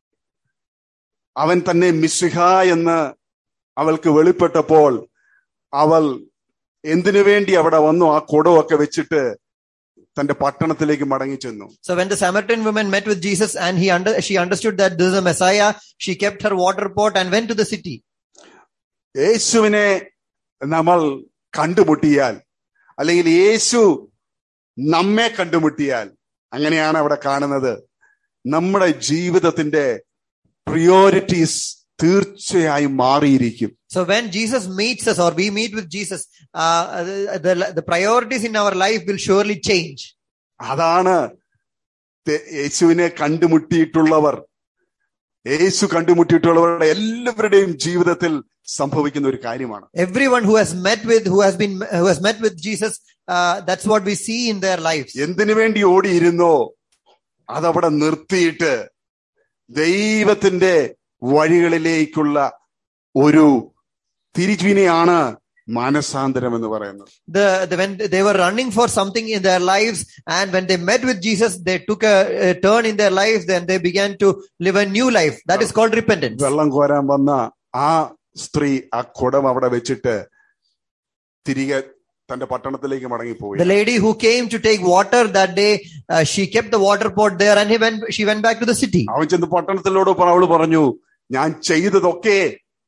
അവൻ തന്നെ മിശിഹ എന്ന് അവൾക്ക് വെളിപ്പെട്ടപ്പോൾ അവൾ എന്തിനു വേണ്ടി അവിടെ വന്നു ആ കുടമൊക്കെ വെച്ചിട്ട് തന്റെ പട്ടണത്തിലേക്ക് മടങ്ങി ചെന്നു So when the Samaritan woman met with Jesus and he under, she understood that this is a Messiah, she kept her water pot and went to the city. യേശുവിനെ നമ്മൾ കണ്ടുമുട്ടിയാൽ അല്ലെങ്കിൽ യേശു നമ്മെ കണ്ടുമുട്ടിയാൽ അങ്ങനെയാണ് അവിടെ കാണുന്നത് നമ്മുടെ ജീവിതത്തിന്റെ പ്രിയോറിറ്റീസ് തീർച്ചയായും മാറിയിരിക്കും So when Jesus meets us or we meet with Jesus, uh, the, the, the priorities in our life will surely change. അതാണ് തെ- യേശുവിനെ കണ്ടുമുട്ടിയിട്ടുള്ളവർ യേശു കണ്ടുമുട്ടിയിട്ടുള്ളവരുടെ എല്ലാവരുടെയും ജീവിതത്തിൽ സംഭവിക്കുന്ന ഒരു കാര്യമാണ് Everyone who has met with, who has been, who has met with Jesus, uh, that's what we see in their lives. എന്തിനു വേണ്ടി ഓടിയിരുന്നോ അതവിടെ നിർത്തിയിട്ട് ദൈവത്തിന്റെ വഴികളിലേക്കുള്ള ഒരു തിരിച്ചുവിനെയാണ് മാനസാന്തരം എന്ന് പറയുന്നത് The, the when they were running for something in their lives, and when they met with Jesus, they took a, a turn in their lives. Then they began to live a new life. That is called repentance. വെള്ളം കോരാൻ വന്ന ആ സ്ത്രീ ആ കുടം അവിടെ വെച്ചിട്ട് തിരികെ തന്റെ പട്ടണത്തിലേക്ക് മടങ്ങിപ്പോയി The lady who came to take water that day, uh, she kept the water pot there, and he went. She went back to the city. അവൻ ചെന്ന് പട്ടണത്തിലോട് പറ- അവള് പറഞ്ഞു ഞാൻ ചെയ്തതൊക്കെ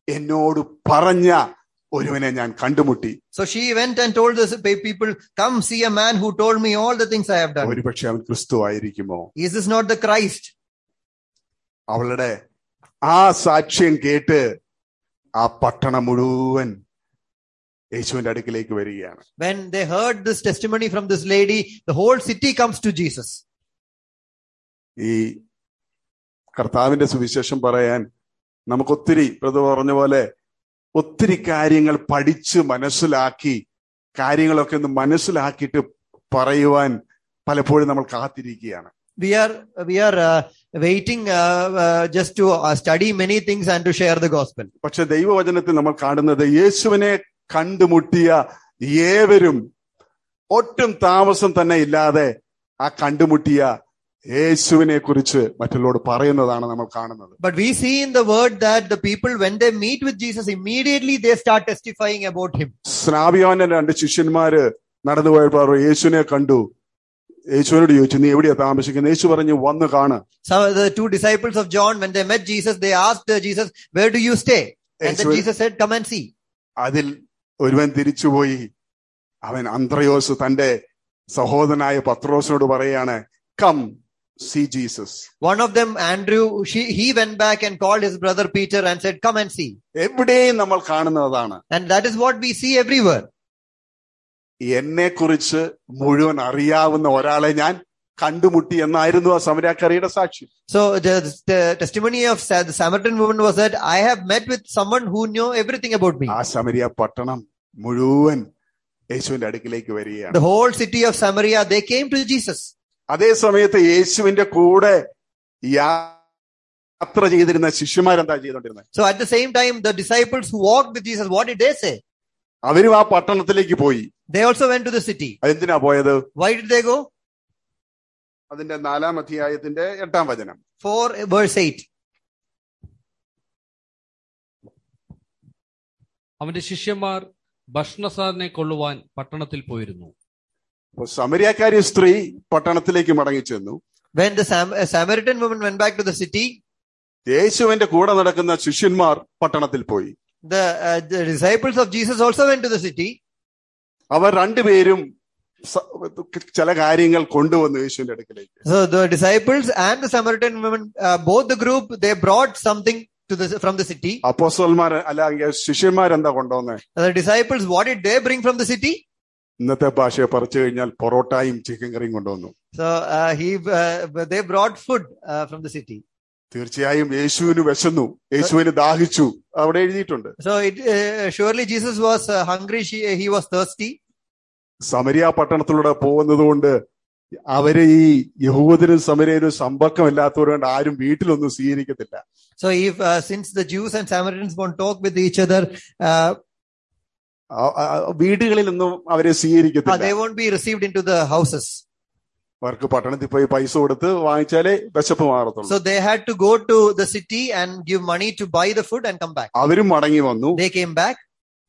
എന്നോട് പറഞ്ഞ ഒരുവനെ ഞാൻ കണ്ടുമുട്ടി So she went and told the pe- people, Come see a man who told me all the things I have done. ഒരുപക്ഷെ അവൻ ക്രിസ്തു ആയിരിക്കുമോ Is this not the Christ? അവളുടെ ആ സാക്ഷ്യം കേട്ട് ആ പട്ടണം മുഴുവൻ യേശുവിന്റെ അടുക്കിലേക്ക് വരികയാണ് When they heard this testimony from this lady, the whole city comes to Jesus. ഈ കർത്താവിന്റെ സുവിശേഷം പറയാൻ നമുക്കൊത്തിരി പ്രത് പറഞ്ഞ പോലെ ഒത്തിരി കാര്യങ്ങൾ പഠിച്ച് മനസ്സിലാക്കി കാര്യങ്ങളൊക്കെ ഒന്ന് മനസ്സിലാക്കിയിട്ട് പറയുവാൻ പലപ്പോഴും നമ്മൾ കാത്തിരിക്കുകയാണ് We are we are uh, waiting uh, uh, just to uh, study many things and to share the gospel. പക്ഷെ ദൈവവചനത്തിൽ നമ്മൾ കാണുന്നത് യേശുവിനെ കണ്ടുമുട്ടിയ ഏവരും ഒട്ടും താമസം തന്നെ ഇല്ലാതെ ആ കണ്ടുമുട്ടിയ യേശുവിനെ കുറിച്ച് മറ്റുള്ളവരോട് പറയുന്നതാണ് നമ്മൾ കാണുന്നത് But we see in the word that the people, when they meet with Jesus, immediately they start testifying about him. സ്നാപിയോന്റെ രണ്ട് ശിഷ്യന്മാര് നടന്നു പോയപ്പോൾ അവർ യേശുവിനെ കണ്ടു യേശുവിനോട് ചോദിച്ചു നീ എവിടെയാ താമസിക്കുന്നത് യേശു പറഞ്ഞു വന്ന് കാണ് So the two disciples of John, when they met Jesus, they asked uh, Jesus, "Where do you stay?" And then Yeshu Jesus said, "Come and see." അതിൽ ഒരുവൻ തിരിച്ചുപോയി അവൻ അന്ത്രയോസ് തന്റെ സഹോദരനായ പത്രോസിനോട് പറയാണ് come see Jesus One of them, Andrew, she, he went back and called his brother Peter and said, "Come and see." എവിടെയും നമ്മൾ കാണുന്നതാണ് And that is what we see everywhere. എന്നെ കുറിച്ച് മുഴുവൻ അറിയാവുന്ന ഒരാളെ ഞാൻ കണ്ടുമുട്ടി എന്നായിരുന്നു ആ സമരാക്കറിയുടെ സാക്ഷി So the, the testimony of Sa- the Samaritan woman was that I have met with someone who knew everything about me. ആ സമരിയ പട്ടണം മുഴുവൻ യേശുവിന്റെ അടുക്കിലേക്ക് വരികയാണ് The whole city of Samaria, they came to Jesus. അതേ സമയത്ത് യേശുവിന്റെ കൂടെ യാത്ര ചെയ്തിരുന്ന ശിഷ്യന്മാരെന്താ ചെയ്തോണ്ടിരുന്നത് So at the same time, the disciples who walked with Jesus, what did they say? അവരും ആ പട്ടണത്തിലേക്ക് പോയി They also went to the city. അതെന്തിനാ പോയത് Why did they go? അതിന്റെ നാലാം അധ്യായത്തിന്റെ എട്ടാം വചനം For verse 8. അവന്റെ ശിഷ്യന്മാർ ഭക്ഷണസാധനെ കൊള്ളുവാൻ പട്ടണത്തിൽ പോയിരുന്നു അപ്പൊ സമരിയാക്കാരി സ്ത്രീ പട്ടണത്തിലേക്ക് മടങ്ങി ചെന്നു When the Sam- uh, Samaritan woman went back to the city, യേശുവിന്റെ കൂടെ നടക്കുന്ന ശിഷ്യന്മാർ പട്ടണത്തിൽ പോയി the, uh, the disciples of Jesus also went to the city. അവർ രണ്ടുപേരും സ- ചില കാര്യങ്ങൾ കൊണ്ടുവന്നു യേശുവിന്റെ അടുക്കിലേക്ക് So the disciples and the Samaritan woman, uh, both the group, they brought something to the from the city. അപ്പോസ്റ്റൽമാർ അല്ലെങ്കിൽ ശിഷ്യന്മാരെന്താ കൊണ്ടുവന്നേ The disciples, what did they bring from the city? ഇന്നത്തെ ഭാഷയെ പറിച്ചു കഴിഞ്ഞാൽ പൊറോട്ടയും ചിക്കൻ കറിയും കൊണ്ടുവന്നു So uh, he, uh, they brought food uh, from the city. തീർച്ചയായും യേശുവിന് വിശന്നു യേശുവിന് ദാഹിച്ചു അവിടെ എഴുതിയിട്ടുണ്ട് So it uh, surely Jesus was uh, hungry. She, he was thirsty. Samariya പട്ടണത്തിലൂടെ പോകുന്നത് കൊണ്ട് അവര് ഈ യഹൂദരും സമരരും സമ്പർക്കമില്ലാത്തവരുകൊണ്ട് ആരും വീട്ടിലൊന്നും സ്വീകരിക്കത്തില്ല So if uh, since the Jews and Samaritans won't talk with each other, uh, ആ- ആ- വീടുകളിലൊന്നും അവരെ uh, സ്വീകരിക്കത്തില്ല they won't be received into the houses. അവർക്ക് പട്ടണത്തിൽ പോയി പൈസ കൊടുത്ത് വാങ്ങിച്ചാലേ വിശപ്പ് മാറത്തുള്ളൂ So they had to go to the city and give money to buy the food and come back. അവരും മടങ്ങി വന്നു They came back.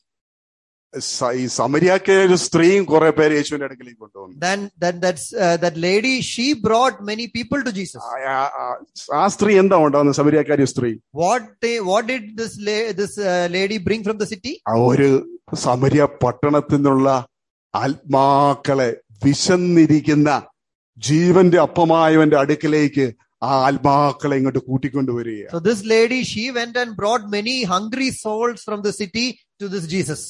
സ- ഈ സമരിയാക്കെ ഒരു സ്ത്രീയും കുറെ പേര് യേശുവിന്റെ അടുക്കലേക്ക് കൊണ്ടുവന്നു Then then that's uh, that lady. She brought many people to Jesus. ആ- ആ- ആ- ആ സ്ത്രീ എന്താ ഉണ്ടാവുന്നത് സമരിയാക്കാരി സ്ത്രീ What they what did this la- this uh, lady bring from the city? ആ ഒരു സമരിയ പട്ടണത്തിൽ നിന്നുള്ള ആത്മാക്കളെ വിശന്നിരിക്കുന്ന ജീവന്റെ അപ്പമായവന്റെ അടുക്കലേക്ക് ആ ആത്മാക്കളെ ഇങ്ങോട്ട് കൂട്ടിക്കൊണ്ടുവരിക So this lady, she went and brought many hungry souls from the city to this Jesus.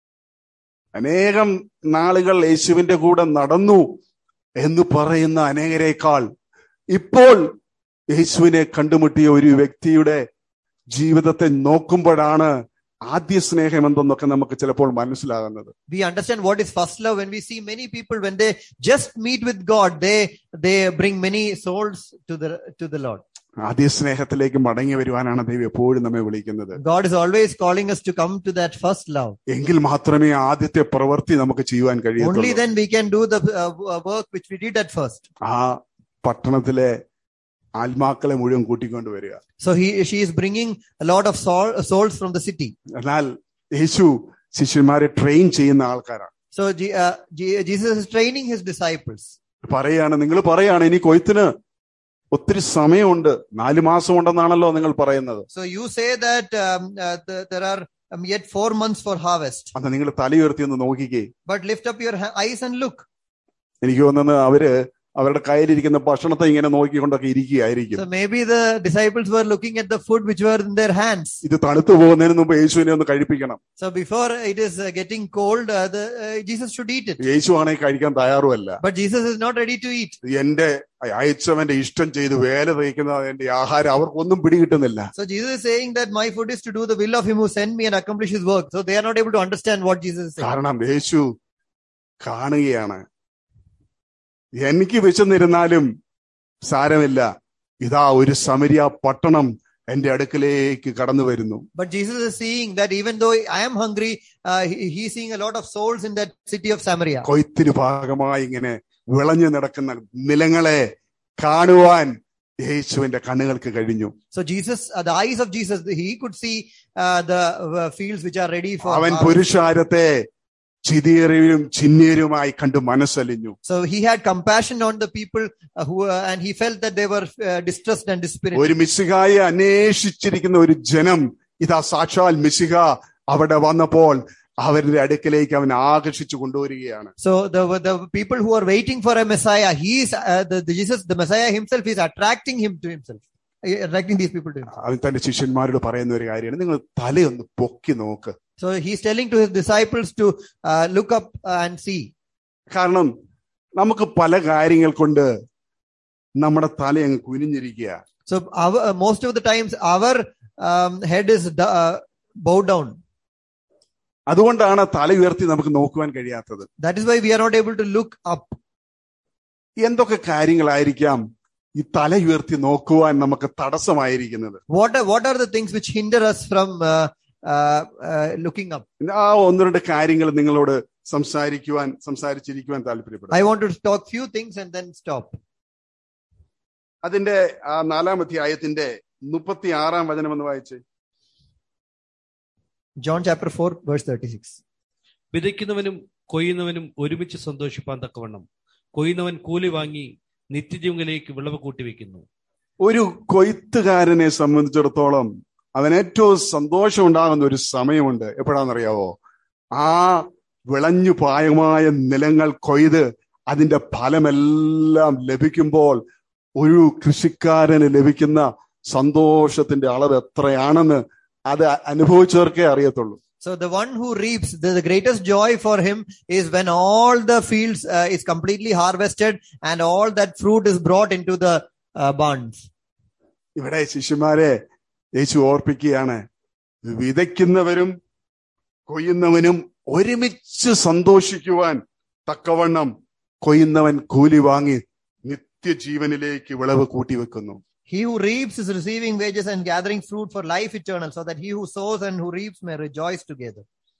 അനേകം നാളുകൾ യേശുവിന്റെ കൂടെ നടന്നു എന്ന് പറയുന്ന അനേകരേക്കാൾ ഇപ്പോൾ യേശുവിനെ കണ്ടുമുട്ടിയ ഒരു വ്യക്തിയുടെ ജീവിതത്തെ നോക്കുമ്പോഴാണ് ആദ്യ സ്നേഹം എന്തെന്നൊക്കെ നമുക്ക് ചിലപ്പോൾ മനസ്സിലാകുന്നത് We understand what is first love when we see many people when they just meet with God, they they bring many souls to the to the Lord. ആദ്യ സ്നേഹത്തിലേക്ക് മടങ്ങി വരുവാനാണ് ദൈവം എപ്പോഴും നമ്മെ വിളിക്കുന്നത് God is always calling us to come to that first love. എങ്കിൽ മാത്രമേ ആദ്യത്തെ പ്രവൃത്തി നമുക്ക് ചെയ്യുവാൻ Only കഴിയത്തുള്ളൂ then we can do the uh, work which we did at first. ആ പട്ടണത്തിലെ ആത്മാക്കളെ മുഴുവൻ കൂട്ടിക്കൊണ്ടുവരിക So he she is bringing a lot of soul, souls from the city. എന്നാൽ യേശു ശിഷ്യന്മാരെ ട്രെയിൻ ചെയ്യുന്ന ആൾക്കാരാണ് So Je- uh, Je- Jesus is training his disciples. പറയാണ് നിങ്ങൾ പറയാണ് ഇനി കൊയ്ത്തിന് ഒത്തിരി സമയമുണ്ട് നാല് മാസം ഉണ്ടെന്നാണല്ലോ നിങ്ങൾ പറയുന്നത് So you say that um, uh, th- there are um, yet four months for harvest, അന്ന് നിങ്ങൾ തലയുയർത്തി ഒന്ന് നോക്കിക്കേ but lift up your ha- eyes and look. എനിക്ക് തോന്നുന്നത് അവര് അവരുടെ കയ്യിലിരിക്കുന്ന ഭക്ഷണത്തെ ഇങ്ങനെ നോക്കിക്കൊണ്ടൊക്കെ ഇരിക്കുകയായിരിക്കും So maybe the disciples were looking at the food which were in their hands. ഇത് തണുത്തു പോകുന്നതിന് മുമ്പ് യേശുവിനെ ഒന്ന് കഴിപ്പിക്കണം So before it is uh, getting cold, uh, the, uh, Jesus should eat it. യേശു ആണെങ്കിൽ കഴിക്കാൻ തയ്യാറുമല്ല But Jesus is not ready to eat. എന്റെ അയച്ചവന്റെ ഇഷ്ടം ചെയ്ത് വേല തയ്ക്കുന്ന എന്റെ ആഹാരം അവർക്കൊന്നും പിടികിട്ടുന്നില്ല So Jesus is saying that my food is to do the will of him who sent me and accomplish his work. So they are not able to understand what Jesus is saying. കാരണം യേശു കാണുകയാണ് എനിക്ക് വിശന്നിരുന്നാലും സാരമില്ല ഇതാ ഒരു സമരിയ പട്ടണം എന്റെ അടുക്കലേക്ക് കടന്നു വരുന്നു But Jesus is seeing that even though I am hungry, uh, he, he's seeing a lot of souls in that city of Samaria. കൊയ്ത്തിന് ഭാഗമായി ഇങ്ങനെ വിളഞ്ഞു നടക്കുന്ന നിലങ്ങളെ കാണുവാൻ യേശുവിന്റെ കണ്ണുകൾക്ക് കഴിഞ്ഞു So Jesus, uh, the eyes of Jesus, he could see uh, the uh, fields which are ready for അവൻ harvest. പുരുഷാരത്തെ ചിതീറിയും ചിന്നീരുമായി കണ്ടു മനസ്സലിഞ്ഞു So he had compassion on the people uh, who, uh, and he felt that they were uh, distressed and dispirited. ഒരു മിശിഹായെ അന്വേഷിച്ചിരിക്കുന്ന ഒരു ജനം ഇതാ സാക്ഷാൽ മിശിഹ അവിടെ വന്നപ്പോൾ അവരുടെ അടുക്കലേക്ക് അവൻ ആകർഷിച്ചു കൊണ്ടുവരികയാണ് So the the people who are waiting for a Messiah, he is uh, the, the Jesus, the Messiah himself is attracting him to himself, uh, attracting these people to him. അവൻ തന്റെ ശിഷ്യന്മാരോട് പറയുന്ന ഒരു കാര്യമാണ് നിങ്ങൾ തലയൊന്ന് പൊക്കി നോക്ക് So he's telling to his disciples to uh, look up uh, and see. കാരണം നമുക്ക് പല കാര്യങ്ങൾ കൊണ്ട് നമ്മുടെ തല അങ്ങ് കുനിഞ്ഞിരിക്കുക So our, uh, most of the times our um, head is d- uh, bowed down. അതുകൊണ്ടാണ് തല ഉയർത്തി നമുക്ക് നോക്കുവാൻ കഴിയാത്തത് That is why we are not able to look up. എന്തൊക്കെ കാര്യങ്ങളായിരിക്കാം ഈ തല ഉയർത്തി നോക്കുവാൻ നമുക്ക് തടസ്സമായിരിക്കുന്നത് What are, what are the things which hinder us from uh, uh, uh, looking up? ആ ഒന്ന് രണ്ട് കാര്യങ്ങൾ നിങ്ങളോട് സംസാരിക്കുവാൻ സംസാരിച്ചിരിക്കുവാൻ താല്പര്യപ്പെടും I want to talk few things and then stop. അതിന്റെ ആ നാലാം അധ്യായത്തിന്റെ മുപ്പത്തി ആറാം വചനം എന്ന് വായിച്ച് John chapter 4, verse 36. വിതയ്ക്കുന്നവനും കൊയ്യുന്നവനും ഒരുമിച്ച് സന്തോഷിപ്പാൻ തക്കവണ്ണം കൊയ്യുന്നവൻ കൂലി വാങ്ങി നിത്യജീവനിലേക്ക് വിളവ് കൂട്ടിവെക്കുന്നു ഒരു കൊയ്ത്തുകാരനെ സംബന്ധിച്ചിടത്തോളം അവൻ ഏറ്റവും സന്തോഷം ഉണ്ടാകുന്ന ഒരു സമയമുണ്ട് എപ്പോഴാണെന്നറിയാവോ ആ വിളഞ്ഞു പായമായ നിലങ്ങൾ കൊയ്ത് അതിന്റെ ഫലമെല്ലാം ലഭിക്കുമ്പോൾ ഒരു കൃഷിക്കാരന് ലഭിക്കുന്ന സന്തോഷത്തിന്റെ അളവ് എത്രയാണെന്ന് അത് അനുഭവിച്ചവർക്കേ അറിയത്തുള്ളൂ So the one who reaps, the, the greatest joy for him is when all the fields uh, is completely harvested and all that fruit is brought into the uh, barns. ഇവിടെ ശിഷ്യന്മാരെ യേശു ഓർപ്പിക്കുകയാണ് വിതയ്ക്കുന്നവരും കൊയ്യുന്നവനും ഒരുമിച്ച് സന്തോഷിക്കുവാൻ തക്കവണ്ണം കൊയ്യുന്നവൻ കൂലി വാങ്ങി നിത്യജീവനിലേക്ക് വിളവ് കൂട്ടിവെക്കുന്നു He who reaps is receiving wages and gathering fruit for life eternal, so that he who sows and who reaps may rejoice together.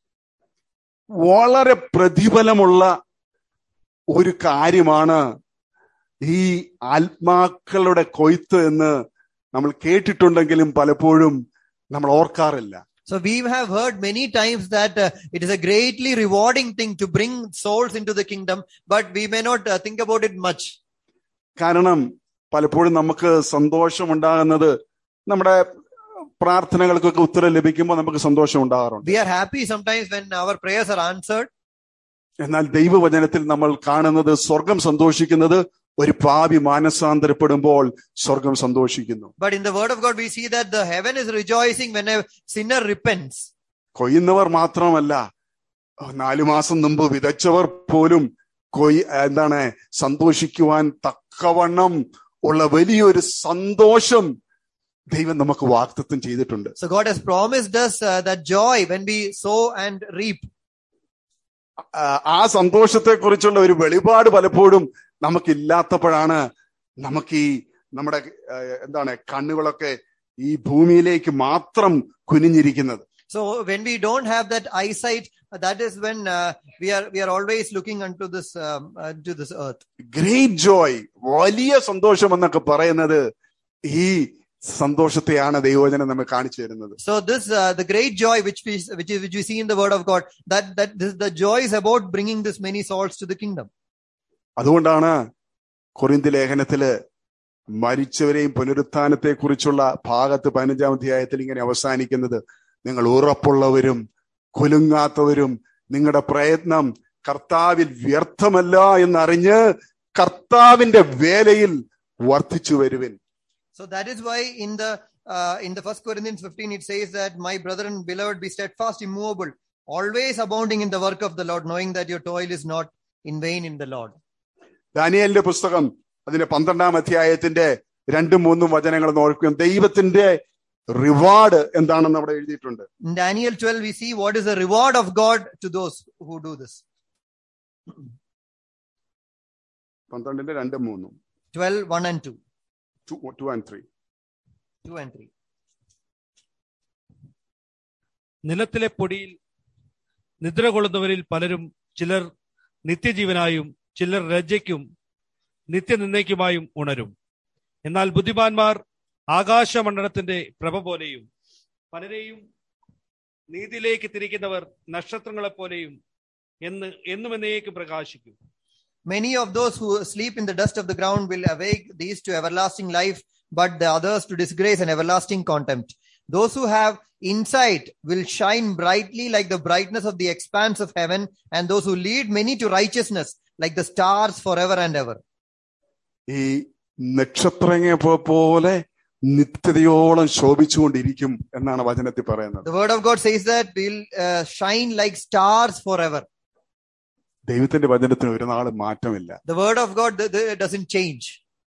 വളരെ പ്രതിഫലമുള്ള ഒരു കാര്യമാണ് ഈ ആത്മാക്കളുടെ കൊയ്ത്ത് എന്ന് നമ്മൾ കേട്ടിട്ടുണ്ടെങ്കിലും പലപ്പോഴും നമ്മൾ ഓർക്കാറില്ല So we have heard many times that uh, it is a greatly rewarding thing to bring souls into the kingdom, but we may not uh, think about it much. കാരണം പലപ്പോഴും നമുക്ക് സന്തോഷം ഉണ്ടാകുന്നത് നമ്മുടെ പ്രാർത്ഥനകൾക്കൊക്കെ ഉത്തരം ലഭിക്കുമ്പോൾ നമുക്ക് സന്തോഷം ഉണ്ടാകാറുണ്ട് We are happy sometimes when our prayers are answered, എന്നാൽ ദൈവവചനത്തിൽ നമ്മൾ കാണുന്നത് സ്വർഗം സന്തോഷിക്കുന്നത് ഒരു പാപി മാനസാന്തരപ്പെടുമ്പോൾ സ്വർഗം സന്തോഷിക്കുന്നു but in the word of God we see that the heaven is rejoicing when a sinner repents. കൊയ്യുന്നവർ മാത്രമല്ല നാലു മാസം മുമ്പ് വിതച്ചവർ പോലും കൊയ് എന്താണ് സന്തോഷിക്കുവാൻ തക്കവണ്ണം ഉള്ള വലിയൊരു സന്തോഷം ദൈവം നമുക്ക് വാക്തത്വം ചെയ്തിട്ടുണ്ട് So God has promised us uh, that joy when we sow and reap. ആ, ആ സന്തോഷത്തെ കുറിച്ചുള്ള ഒരു വെളിപാട് പലപ്പോഴും നമുക്കില്ലാത്തപ്പോഴാണ് നമുക്ക് ഈ നമ്മുടെ ആ, എന്താണ് കണ്ണുകളൊക്കെ ഈ ഭൂമിയിലേക്ക് മാത്രം കുനിഞ്ഞിരിക്കുന്നത് So when we don't have that eyesight, uh, that is when uh, we are we are always looking unto this um, uh, to this earth. Great joy വലിയ സന്തോഷം എന്നൊക്കെ പറയുന്നത് ഈ സന്തോഷത്തെയാണ് ദൈവവചനം നമ്മെ കാണിച്ചു തരുന്നത് So this uh, the great joy which we which is which we see in the word of God that that this the joy is about bringing this many souls to the kingdom. അതുകൊണ്ടാണ് കൊറിന്തി ലേഖനത്തില് മരിച്ചവരെയും പുനരുത്ഥാനത്തെ കുറിച്ചുള്ള ഭാഗത്ത് പതിനഞ്ചാം അധ്യായത്തിൽ ഇങ്ങനെ അവസാനിക്കുന്നത് നിങ്ങൾ ഉറപ്പുള്ളവരും കുലുങ്ങാത്തവരും നിങ്ങളുടെ പ്രയത്നം കർത്താവിൽ വ്യർത്ഥമല്ല എന്നറിഞ്ഞ് കർത്താവിന്റെ വേലയിൽ വർദ്ധിച്ചു വരുവിൻ So that is why in the uh, in the First Corinthians 15 it says that my brethren beloved be steadfast, immovable, always abounding in the work of the Lord, knowing that your toil is not in vain in the Lord. ദാനിയലിന്റെ പുസ്തകം അതിന്റെ പന്ത്രണ്ടാം അധ്യായത്തിന്റെ രണ്ടും മൂന്നും വചനങ്ങൾ നോക്കുകയും ദൈവത്തിന്റെ reward എന്താണെന്ന് അവിടെ എഴുതിയിട്ടുണ്ട് In Daniel 12 we see what is the reward of God to those who do this. പന്ത്രണ്ടിന്റെ രണ്ടും മൂന്നും 12 1 and 2. Two and three 2 and 3. നിലത്തിലെ പൊടിയിൽ നിദ്ര കൊള്ളുന്നവരിൽ പലരും ചിലർ നിത്യജീവനായും ചിലർ രജയ്ക്കും നിത്യനിന്ദയ്ക്കുമായും ഉണരും എന്നാൽ ബുദ്ധിമാന്മാർ ആകാശമണ്ഡലത്തിന്റെ പ്രഭ പോലെയും പലരെയും നീതിയിലേക്ക് തിരിക്കുന്നവർ നക്ഷത്രങ്ങളെ പോലെയും എന്ന് എന്നും എന്നേക്കും പ്രകാശിക്കും Many of those who sleep in the dust of the ground will awake these to everlasting life, but the others to disgrace and everlasting contempt. Those who have insight will shine brightly like the brightness of the expanse of heaven, and those who lead many to righteousness like the stars forever and ever. ഈ നക്ഷത്രങ്ങളെ പോ- പോലെ നിത്യതയോളം ശോഭിച്ചുകൊണ്ടിരിക്കും എന്നാണ് വചനത്തിൽ പറയുന്നത് The word of God says that we'll uh, shine like stars forever. ദൈവത്തിന്റെ വചനത്തിന് ഒരു നാൾ മാറ്റമില്ല The word of God th- th- doesn't change.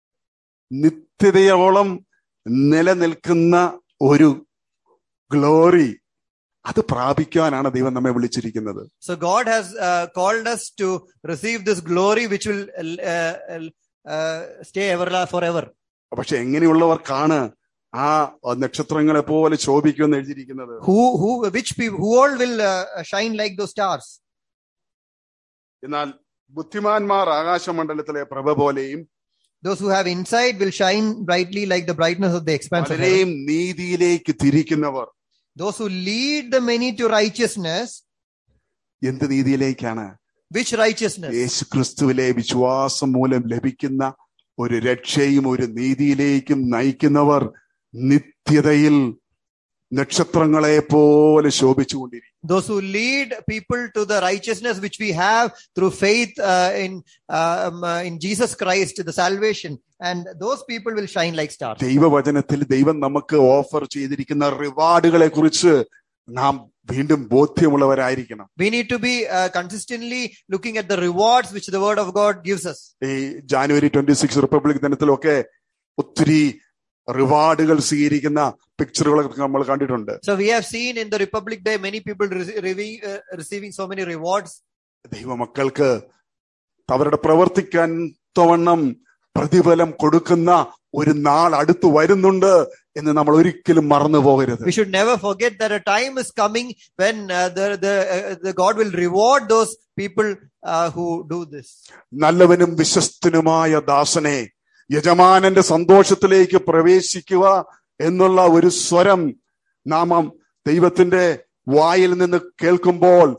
നിത്യതയോളം നിലനിൽക്കുന്ന ഒരു ഗ്ലോറി അത് പ്രാപിക്കാനാണ് ദൈവം നമ്മെ വിളിച്ചിരിക്കുന്നത് So God has uh, called us to receive this glory which will uh, uh, stay ever forever. പക്ഷെ എങ്ങനെയുള്ളവർക്കാണ് ആ നക്ഷത്രങ്ങളെ പോലെ ശോഭിക്കുമെന്ന് എഴുതിയിരിക്കുന്നത് Who, who, which people, who all will uh, shine like those stars? എന്നാൽ ബുദ്ധിമാന്മാർ ആകാശമണ്ഡലത്തിലെ പ്രഭ പോലെയും Those who have insight will shine brightly like the brightness of the expanse of heaven. പലരെയും നീതിയിലേക്ക് തിരിക്കുന്നവർ Those who lead the many to righteousness, എന്ത് നീതിയിലേക്കാണ് which righteousness? യേശു ക്രിസ്തുവിലെ വിശ്വാസം മൂലം ലഭിക്കുന്ന ഒരു രക്ഷയും ഒരു നീതിയിലേക്കും നയിക്കുന്നവർ നിത്യതയിൽ നക്ഷത്രങ്ങളെ പോലെ ശോഭിച്ചുകൊണ്ടിരിക്കും Those who lead people to the righteousness which we have through faith uh, in uh, um, uh, in Jesus Christ, the salvation, and those people will shine like stars. ദൈവവചനത്തിൽ ദൈവം നമുക്ക് ഓഫർ ചെയ്തിരിക്കുന്ന റിവാർഡുകളെ കുറിച്ച് നാം വീണ്ടും ബോധ്യമുള്ളവരായിരിക്കണം We need to be uh, consistently looking at the rewards which the Word of God gives us. ഈ January twenty six republic ദിനത്തിലൊക്കെ ഒത്തിരി റിവാർഡുകൾ സ്വീകരിക്കുന്ന പിക്ചറുകളൊക്കെ നമ്മൾ കണ്ടിട്ടുണ്ട് So we have seen in the Republic Day many people re- re- uh, receiving so many rewards. ദൈവമക്കൾക്ക് അവരുടെ പ്രവർത്തിക്കാൻ തവണ്ണം പ്രതിഫലം കൊടുക്കുന്ന ഒരു നാൾ അടുത്ത് വരുന്നുണ്ട് എന്ന് നമ്മൾ ഒരിക്കലും മറന്നു പോകരുത് We should never forget that a time is coming when uh, the the, uh, the God will reward those people uh, who do this. നല്ലവനും വിശ്വസ്തനുമായ ദാസനെ യജമാനന്റെ സന്തോഷത്തിലേക്ക് പ്രവേശിക്കുക എന്നുള്ള ഒരു സ്വരം നാമം ദൈവത്തിന്റെ വായിൽ നിന്ന് കേൾക്കുമ്പോൾ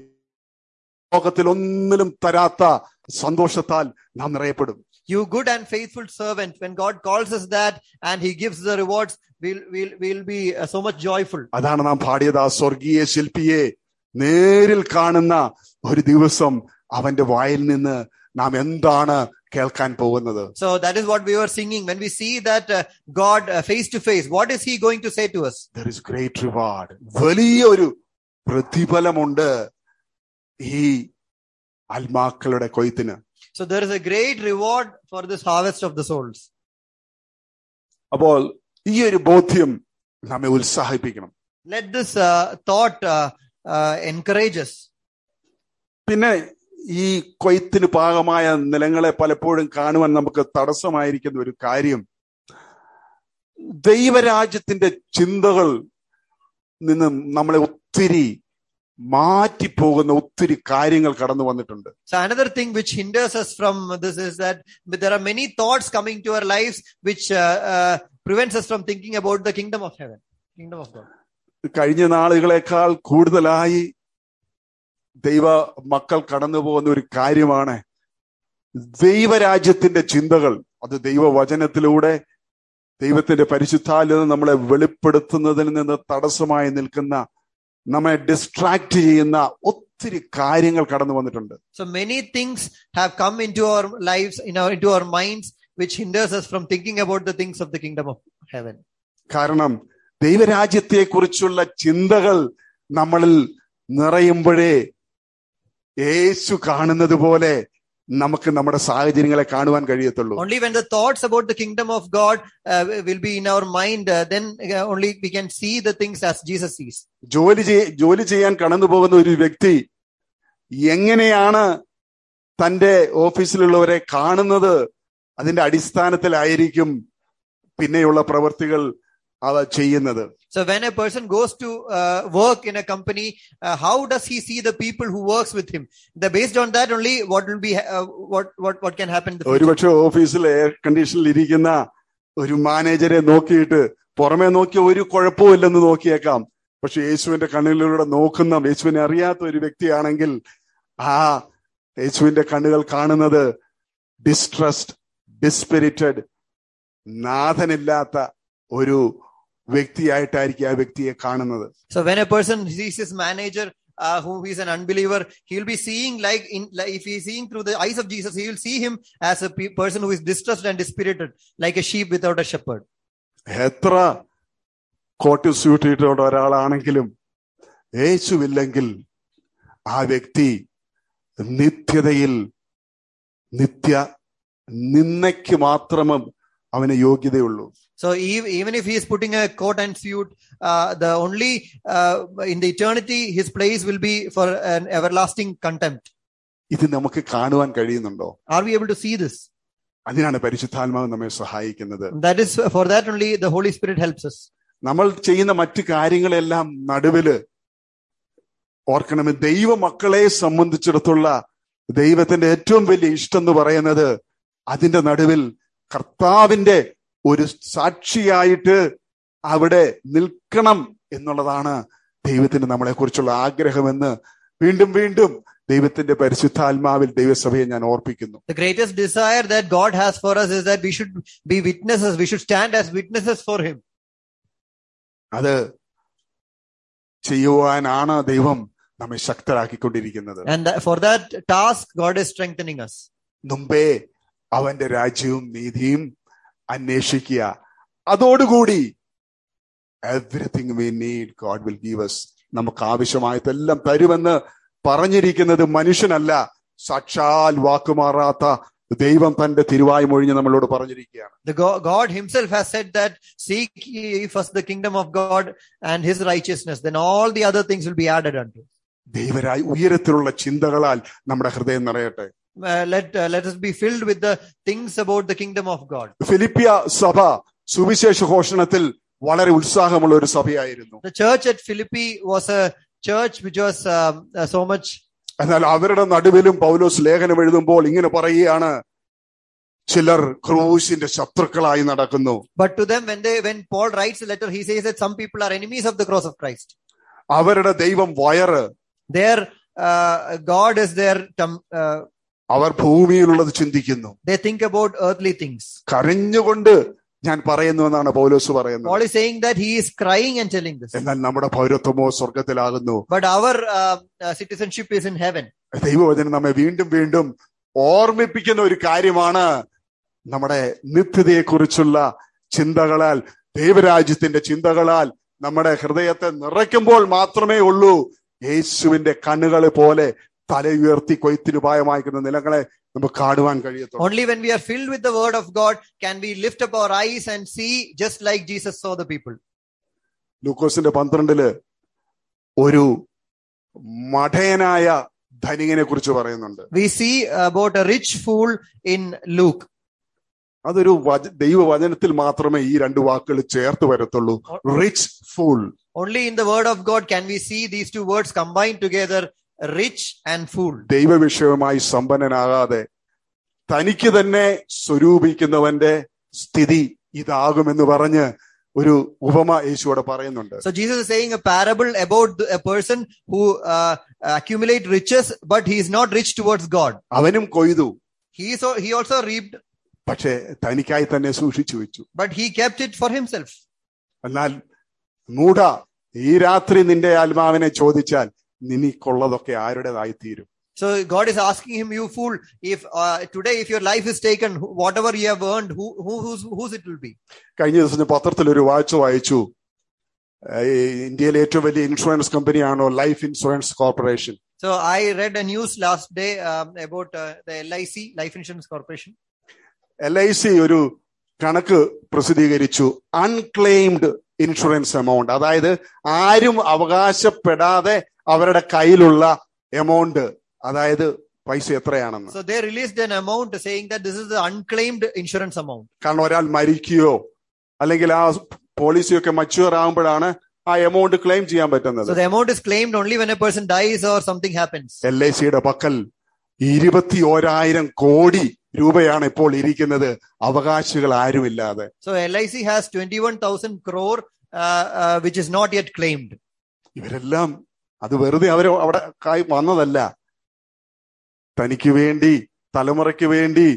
ലോകത്തിൽ ഒന്നിലും തരാത്ത സന്തോഷത്താൽ നാം നിറയപ്പെടും You good and faithful servant, when God calls us that and He gives the rewards, we'll we'll we'll be uh, so much joyful. അതാണ് നാം പാടിയത് ആ സ്വർഗീയ ശില്പിയെ നേരിൽ കാണുന്ന ഒരു ദിവസം അവന്റെ വായിൽ നിന്ന് നാം എന്താണ് കേൾക്കാൻ പോകുന്നത് So that is what we were singing when we see that uh, God uh, face to face. What is He going to say to us? There is great reward വലിയ ഒരു പ്രതിഫലമുണ്ട് ഈ ആത്മാക്കളുടെ കൊയ്ത്തിന് So there is a great reward for this harvest of the souls. അപ്പോൾ ഈ ഒരു ബോധ്യം നമ്മെ ഉത്സാഹിപ്പിക്കണം Let this uh, thought uh, uh, encourage us. പിന്നെ ഈ കൊയ്ത്തിന് പാകമായ നിലങ്ങളെ പലപ്പോഴും കാണുവാൻ നമുക്ക് തടസ്സമായിരിക്കുന്ന ഒരു കാര്യം ദൈവരാജ്യത്തിന്റെ ചിന്തകൾ നിന്ന് നമ്മളെ ഒത്തിരി മാറ്റിപ്പോകുന്ന ഒത്തിരി കാര്യങ്ങൾ കടന്നു വന്നിട്ടുണ്ട് So another thing which hinders us from this is that there are many thoughts coming to our lives which uh, uh, prevents us from thinking about the kingdom of heaven, kingdom of God. കഴിഞ്ഞ നാളുകളെക്കാൾ കൂടുതലായി ദൈവ മക്കൾ കടന്നു പോകുന്ന ഒരു കാര്യമാണ് ദൈവരാജ്യത്തിന്റെ ചിന്തകൾ അത് ദൈവവചനത്തിലൂടെ ദൈവത്തിന്റെ പരിശുദ്ധാലയം നമ്മളെ വെളിപ്പെടുത്തുന്നതിൽ നിന്ന് തടസ്സമായി നിൽക്കുന്ന നമ്മെ ഡിസ്ട്രാക്ട് ചെയ്യുന്ന ഒത്തിരി കാര്യങ്ങൾ കടന്നു വന്നിട്ടുണ്ട് So many things have come into our lives, in our into our minds, which hinders us from thinking about the things of the kingdom of heaven. കാരണം ദൈവരാജ്യത്തെക്കുറിച്ചുള്ള ചിന്തകൾ നമ്മളിൽ നിറയുമ്പോഴേ യേശു കാണുന്നത് പോലെ നമുക്ക് നമ്മുടെ സാഹചര്യങ്ങളെ കാണുവാൻ കഴിയത്തുള്ളൂ Only when the thoughts about the kingdom of God uh, will be in our mind, uh, then uh, only we can see the things as Jesus sees. ജോലി ചെയ് ജോലി ചെയ്യാൻ കടന്നു പോകുന്ന ഒരു വ്യക്തി എങ്ങനെയാണ് തന്റെ ഓഫീസിലുള്ളവരെ കാണുന്നത് അതിന്റെ അടിസ്ഥാനത്തിലായിരിക്കും പിന്നെയുള്ള പ്രവൃത്തികൾ അവ ചെയ്യുന്നത് So when a person goes to uh, work in a company, uh, how does he see the people who works with him? The based on that only, what will be uh, what what what can happen? In the future. ഒരുപക്ഷെ ഓഫീസിൽ air കണ്ടീഷനിൽ ഇരിക്കുന്ന ഒരു മാനേജരെ നോക്കിയിട്ട് പുറമെ നോക്കിയ ഒരു കുഴപ്പമില്ലെന്ന് നോക്കിയേക്കാം പക്ഷെ യേശുവിന്റെ കണ്ണുകളിലൂടെ നോക്കുന്ന യേശുവിനെ അറിയാത്ത ഒരു വ്യക്തിയാണെങ്കിൽ ആ യേശുവിന്റെ കണ്ണുകൾ കാണുന്നത് ഡിസ്ട്രസ്ഡ് ഡിസ്പിരിറ്റഡ് നാഥനില്ലാത്ത ഒരു വ്യക്തിയായിട്ടായിരിക്കും ആ വ്യക്തിയെ കാണുന്നത് So when a person sees his manager uh, who is an unbeliever, he will be seeing like in like if he is seeing through the eyes of Jesus, he will see him as a pe- person who is distressed and dispirited, like a sheep without a shepherd. എത്ര coat suit ഇട്ടുള്ള ഒരാളാണെങ്കിലും യേശുവില്ലെങ്കിൽ ആ വ്യക്തി നിത്യതയിൽ നിത്യ നിന്നയ്ക്ക് മാത്രമേ അവന് യോഗ്യതയുള്ളൂ So ev- even if he is putting a coat and suit, uh, the only uh, in the eternity his place will be for an everlasting contempt. ഇത് നമുക്ക് കാണുവാൻ കഴിയുന്നുണ്ടോ Are we able to see this? അതിനാണ് പരിശുദ്ധാത്മാവ് നമ്മെ സഹായിക്കുന്നത് That is for that only the Holy Spirit helps us. നമ്മൾ ചെയ്യുന്ന മറ്റു കാര്യങ്ങളെല്ലാം നടുവില് ഓർക്കണമേ ദൈവ മക്കളെ സംബന്ധിച്ചിടത്തുള്ള ദൈവത്തിന്റെ ഏറ്റവും വലിയ ഇഷ്ടം എന്ന് പറയുന്നത് അതിന്റെ നടുവിൽ കർത്താവിന്റെ ഒരു സാക്ഷിയായിട്ട് അവിടെ നിൽക്കണം എന്നുള്ളതാണ് ദൈവത്തിന് നമ്മളെ കുറിച്ചുള്ള ആഗ്രഹമെന്ന് വീണ്ടും വീണ്ടും ദൈവത്തിന്റെ പരിശുദ്ധാത്മാവിൽ ദൈവസഭയെ ഞാൻ ഓർപ്പിക്കുന്നു The greatest desire that God has for us is that we should be witnesses. We should stand as witnesses for Him. അത് ചെയ്യുവാനാണ് ദൈവം നമ്മെ ശക്തരാക്കിക്കൊണ്ടിരിക്കുന്നത് And that- for that task, God is strengthening us. മുമ്പേ അവന്റെ രാജ്യവും നീതിയും അന്വേഷിക്കുക അതോടുകൂടി everything we need God will give us നമുക്ക് ആവശ്യമായതെല്ലാം തരുമെന്ന് പറഞ്ഞിരിക്കുന്നത് മനുഷ്യനല്ല സാക്ഷാൽ വാക്കുമാറാത്ത ദൈവം തന്റെ തിരുവായി മൊഴിഞ്ഞ് നമ്മളോട് പറഞ്ഞിരിക്കുകയാണ് The God, God Himself has said that seek ye first the kingdom of God and His righteousness, then all the other things will be added unto. ദൈവരായി ഉയരത്തിലുള്ള ചിന്തകളാൽ നമ്മുടെ ഹൃദയം നിറയട്ടെ Uh, let uh, let us be filled with the things about the kingdom of God. ഫിലിപ്പിയ സഭ സുവിശേഷ ഘോഷണത്തിൽ വളരെ ഉത്സാഹമുള്ള ഒരു സഭയായിരുന്നു The church at Philippi was a church which was um, uh, so much എന്നാൽ അവരുടെ നടുവിലും പൗലോസ് ലേഖനം എഴുതുമ്പോൾ ഇങ്ങനെ പറയുകയാണ് ചിലർ ക്രൂശിന്റെ ശത്രുക്കളായി നടക്കുന്നു But to them, when they when Paul writes a letter, he says that some people are enemies of the cross of Christ. അവരുടെ ദൈവം വയറ് Their uh, God is their tum- uh, അവർ ഭൂമിയിലുള്ളത് ചിന്തിക്കുന്നു they think about earthly things. കരഞ്ഞുകൊണ്ട് ഞാൻ പറയുന്നു എന്നാണ് പൗലോസ് പറയുന്നത് Paul is saying that he is crying and telling this. എന്നാൽ നമ്മുടെ പൗരത്വമോ സ്വർഗത്തിലാകുന്നു But our uh, uh, citizenship is in heaven. ദൈവവചനം നമ്മെ വീണ്ടും വീണ്ടും ഓർമ്മിപ്പിക്കുന്ന ഒരു കാര്യമാണ് നമ്മുടെ നിത്യതയെക്കുറിച്ചുള്ള ചിന്തകളാൽ ദൈവരാജ്യത്തിന്റെ ചിന്തകളാൽ നമ്മുടെ ഹൃദയത്തെ നിറയ്ക്കുമ്പോൾ മാത്രമേ ഉള്ളൂ യേശുവിന്റെ കണ്ണുകളെ പോലെ തലയുയർത്തി കൊയ്ത്തിനുപായമാക്കുന്ന നിലങ്ങളെ നമുക്ക് കാണുവാൻ കഴിയത്തുള്ളൂ Only when we are filled with the word of God can we lift up our eyes and see just like Jesus saw the people. ലൂക്കോസിന്റെ പന്ത്രണ്ടില് ഒരു മഠയനായ ധനികനെ കുറിച്ച് പറയുന്നുണ്ട് We see about a rich fool in Luke. അതൊരു വച ദൈവവചനത്തിൽ മാത്രമേ ഈ രണ്ട് വാക്കുകൾ ചേർത്ത് വരത്തുള്ളൂ rich fool Only in the word of God can we see these two words combined together, rich and fool. ദൈവവിഷയവുമായി സമ്പന്നനാകാതെ തനിക്ക് തന്നെ സ്വരൂപിക്കുന്നവന്റെ സ്ഥിതി ഇതാകുമെന്ന് പറഞ്ഞ് ഒരു ഉപമ യേശുവിടെ പറയുന്നുണ്ട് So Jesus is saying a parable about the- a person who uh, accumulate riches, but he is not rich towards God. അവനും കൊയ്തു He is, he also reaped, പക്ഷെ തനിക്കായി തന്നെ സൂക്ഷിച്ചു വെച്ചു but he kept it for himself. എന്നാൽ മൂഢ ഈ രാത്രി നിന്റെ ആത്മാവിനെ ചോദിച്ചാൽ നിനക്കുള്ളതൊക്കെ ആരുടേതായി തീരും So God is asking him, you fool, if uh, today if your life is taken, who- whatever you have earned, who, who whose, whose it will be? കഴിഞ്ഞ ദിവസം ഞാൻ പത്രത്തിൽ ഒരു വാഴ്ച വായിച്ചു ഏഹ് ഇന്ത്യയിലെ ഏറ്റവും വലിയ ഇൻഷുറൻസ് കമ്പനിയാണോ life insurance corporation So I read a news last day um, about uh, the LIC, Life Insurance Corporation. L I C ഒരു കണക്ക് പ്രസിദ്ധീകരിച്ചു അൺക്ലെയിംഡ് ഇൻഷുറൻസ് എമൗണ്ട് അതായത് ആരും അവകാശപ്പെടാതെ അവരുടെ കയ്യിലുള്ള എമൗണ്ട് അതായത് പൈസ എത്രയാണെന്ന് So they released an amount saying that this is the unclaimed insurance amount. കാരണം ഒരാൾ മരിക്കുകയോ അല്ലെങ്കിൽ ആ പോളിസിയൊക്കെ മച്ചുവർ ആകുമ്പോഴാണ് ആ എമൗണ്ട് ക്ലെയിം ചെയ്യാൻ പറ്റുന്നത് So the amount is claimed only when a person dies or something happens. L I സിയുടെ പക്കൽ ഇരുപത്തി ഓരായിരം കോടി രൂപയാണ് ഇപ്പോൾ ഇരിക്കുന്നത് അവകാശികൾ ആരുമില്ലാതെ So LIC has 21,000 crore, uh, uh, which is not yet claimed. ഇവരെല്ലാം അത് വെറുതെ അവർ അവിടെ കായ് വന്നതല്ല തനിക്ക് വേണ്ടി തലമുറയ്ക്ക് വേണ്ടി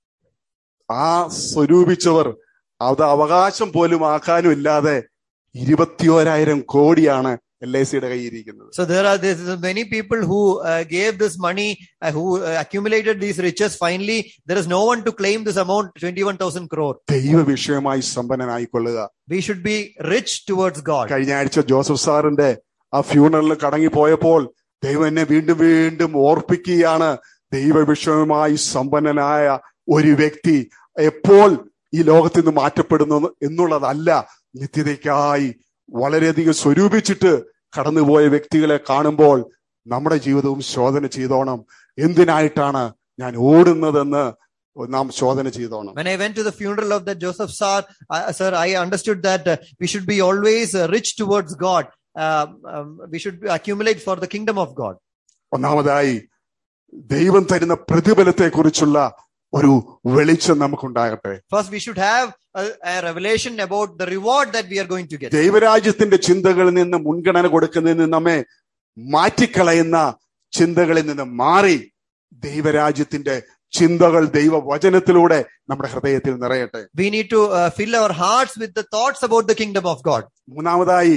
ആ സ്വരൂപിച്ചവർ അത് അവകാശം പോലും ആക്കാനും ഇല്ലാതെ ഇരുപത്തിയോരായിരം കോടിയാണ് എൽ ഐ സിയുടെ കയ്യിരിക്കുന്നത് So there are there's many people who uh, gave this money, uh, who uh, accumulated these riches. Finally, there is no one to claim this amount, 21,000 crore. ദൈവ വിഷയമായി സമ്പന്നനായിക്കൊള്ളുക We should be rich towards God. കഴിഞ്ഞ ആഴ്ച Joseph സാറിന്റെ ആ ഫ്യൂണറിൽ കടങ്ങി പോയപ്പോൾ ദൈവം എന്നെ വീണ്ടും വീണ്ടും ഓർപ്പിക്കുകയാണ് ദൈവ വിഷയമായി സമ്പന്നനായ ഒരു വ്യക്തി എപ്പോൾ ഈ ലോകത്ത് നിന്ന് മാറ്റപ്പെടുന്നു എന്നുള്ളതല്ല നിത്യതയ്ക്കായി വളരെയധികം സ്വരൂപിച്ചിട്ട് കടന്നുപോയ വ്യക്തികളെ കാണുമ്പോൾ നമ്മുടെ ജീവിതവും ശോധന ചെയ്തോണം എന്തിനായിട്ടാണ് ഞാൻ ഓടുന്നതെന്ന് നാം ശോധന ചെയ്തോണം When I went to the funeral of that Joseph Sar, uh, sir, I understood that uh, we should be always uh, rich towards God. Um, um, we should accumulate for the kingdom of God. ഒന്നാമതായി ദൈവം തരുന്ന പ്രതിഫലത്തെ കുറിച്ചുള്ള ഒരു വെളിച്ചം നമുക്കുണ്ടാകട്ടെ First, we should have a, a revelation about the reward that we are going to get. ദൈവരാജ്യത്തിന്റെ ചിന്തകളിൽ നിന്ന് മുൻഗണന കൊടുക്കുന്നതിൽ നിന്ന് നമ്മെ മാറ്റിക്കളയുന്ന ചിന്തകളിൽ നിന്ന് മാറി ദൈവരാജ്യത്തിന്റെ ചിന്തകൾ ദൈവവചനത്തിലൂടെ നമ്മുടെ ഹൃദയത്തിൽ നിറയട്ടെ We need to uh, fill our hearts with the thoughts about the kingdom of God. മൂന്നാമതായി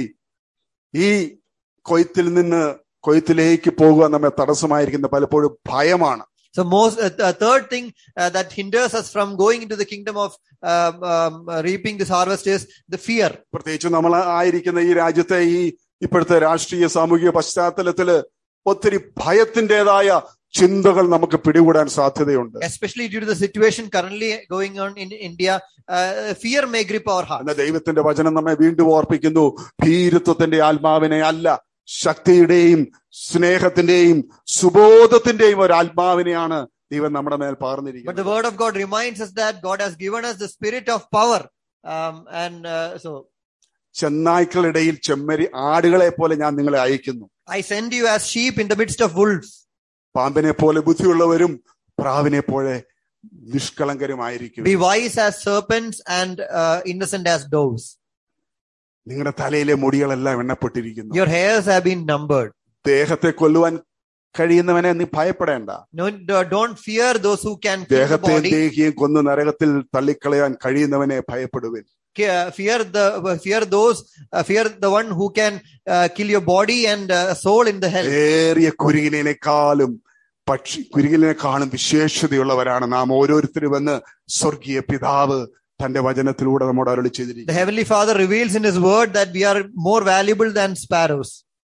ഈ കൊയ്ത്തിൽ നിന്ന് കൊയ്ത്തിലേക്ക് പോകുക നമ്മെ തടസ്സമായിരിക്കുന്ന പലപ്പോഴും ഭയമാണ് So most uh, th- third thing uh, that hinders us from going into the kingdom of um, um, uh, reaping this harvest is the fear. പ്രത്യേകിച്ച് നമ്മൾ ആയിരിക്കുന്ന ഈ രാജ്യത്തെ ഈ ഇപ്പോഴത്തെ രാഷ്ട്രീയ സാമൂഹിക പശ്ചാത്തലത്തില് ഒത്തിരി ഭയത്തിൻ്റെതായ ചിന്തകൾ നമുക്ക് പിടികൂടാൻ സാധ്യതയുണ്ട് Especially due to the situation currently going on in India, uh, fear may grip our heart. എന്ന ദൈവത്തിന്റെ വചനം നമ്മെ വീണ്ടും ഓർപ്പിക്കുന്നു ഭീരുത്വത്തിന്റെ ആത്മാവിനെ അല്ല ശക്തിയുടെയും സ്നേഹത്തിന്റെയും സുബോധത്തിന്റെയും ഒരു ആത്മാവിനെയാണ് ദൈവം നമ്മുടെ മേൽ But the പാർന്നിരിക്കുന്നത് word of God reminds us that God has given us the spirit of power. Um, and uh, so ചെന്നായ്ക്കളിടയിൽ ചെമ്മരി ആടുകളെ പോലെ ഞാൻ നിങ്ങളെ അയക്കുന്നു I send you as sheep in the midst of wolves. പാമ്പിനെ പോലെ ബുദ്ധിയുള്ളവരും പ്രാവിനെ പോലെ നിഷ്കളങ്കരുമായിരിക്കും Be wise as serpents and uh, innocent as doves. നിങ്ങളുടെ തലയിലെ മുടികളെല്ലാം എണ്ണപ്പെട്ടിരിക്കുന്നു Your hairs have been numbered. ദേഹത്തെ കൊല്ലുവാൻ കഴിയുന്നവനെ നീ ഭയപ്പെടേണ്ട No, don't fear those who can kill the ദേഹത്തെ body. ദേഹിയും കൊന്ന് നരകത്തിൽ തള്ളിക്കളയാൻ കഴിയുന്നവനെ ഭയപ്പെടുവിൻ Ca- Fear the fear those uh, fear the one who can uh, kill your body and uh, soul in the hell. ഏറിയ കുരുകിനേക്കാളും പക്ഷി കുരുകിനേക്കാളും വിശേഷതയുള്ളവരാണ് നാം ഓരോരുത്തരുമെന്ന് സ്വർഗീയ പിതാവ് തന്റെ വചനത്തിലൂടെ നമ്മോട് അരളി The ചെയ്തിരിക്കുന്നു heavenly Father reveals in His Word that we are more valuable than sparrows.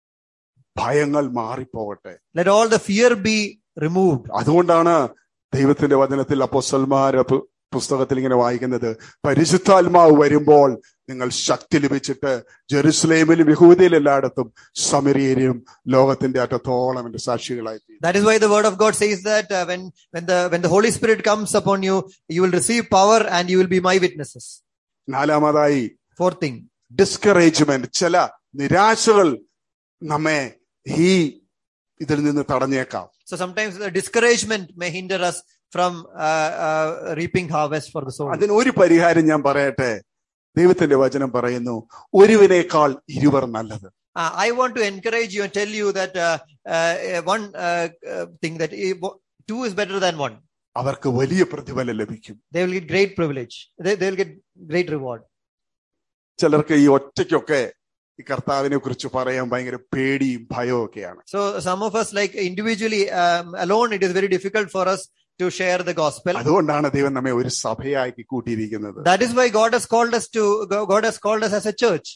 ഭയങ്ങൾ മാറിപ്പോകട്ടെ Let all the fear be removed. അതുകൊണ്ടാണ് ദൈവത്തിന്റെ വചനത്തിൽ അപ്പോസ്തലന്മാര് പു- പുസ്തകത്തിൽ ഇങ്ങനെ വായിക്കുന്നത് പരിശുദ്ധാത്മാവ് വരുമ്പോൾ നിങ്ങൾ ശക്തി ലഭിച്ചിട്ട് ജെറുസലേമിലും യഹൂദയിലും എല്ലായിടത്തും സമരിയരും ലോകത്തിന്റെ അറ്റത്തോളം എന്റെ സാക്ഷികളായി തീരും. That is why the Word of God says that uh, when when the when the Holy Spirit comes upon you, you will receive power and you will be my witnesses. നാലാമതായി Fourth thing, ഡിസ്കറേജ്മെന്റ് ചില നിരാശകൾ നമ്മെ ഈ ഇതിൽ നിന്ന് തടഞ്ഞേക്കാം so sometimes the discouragement may hinder us from uh, uh, reaping harvest for the soul. അതിന് ഒരു പരിഹാരം ഞാൻ പറയട്ടെ ദൈവത്തിന്റെ വചനം പറയുന്നു ഒരുവിനേക്കാൾ ഇരുവർ നല്ലത് Uh, I want to encourage you and tell you that uh, uh, one uh, uh, thing that uh, two is better than one. അവർക്ക് വലിയ പ്രതിഫലം ലഭിക്കും They will get great privilege. They, they will get great reward. ചിലർക്ക് ഈ ഒറ്റയ്ക്കൊക്കെ ഈ കർത്താവിനെ കുറിച്ച് പറയാൻ ഭയങ്കര പേടിയും ഭയവും ഒക്കെയാണ് So some of us, like individually, um, alone, it is very difficult for us to share the gospel. അതുകൊണ്ടാണ് ദൈവം നമ്മെ ഒരു സഭയാക്കി കൂട്ടിയിരിക്കുന്നത് That is why God has called us to, God has called us as a church.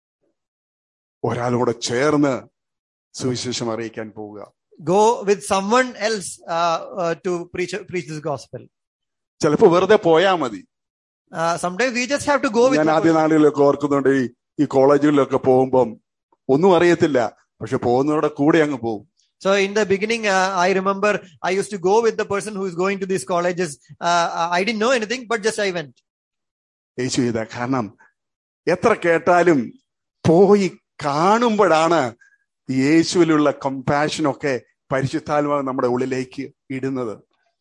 ഒരാളോട് ചേർന്ന് സുവിശേഷം അറിയിക്കാൻ പോവുക Go with someone else uh, uh, to preach, preach this gospel. ചിലപ്പോ വെറുതെ പോയാ മതി Uh, sometimes we just have to go with ഞാൻ the ആദ്യ person. നാളുകളിലൊക്കെ ഓർക്കുന്നുണ്ട് ഈ ഈ കോളേജുകളിലൊക്കെ പോകുമ്പം ഒന്നും അറിയത്തില്ല പക്ഷെ പോകുന്നവരുടെ കൂടെ അങ്ങ് പോകും So in the beginning, uh, I remember I used to go with the person who is going to these colleges. Uh, I didn't know anything, but just I went. യേശു ചെയ്ത കാരണം എത്ര കേട്ടാലും പോയി കാണുമ്പോഴാണ് ഈ യേശുവിലുള്ള കമ്പാഷനൊക്കെ പരിശുദ്ധാത്മാവ് നമ്മുടെ ഉള്ളിലേക്ക് ഇടുന്നത്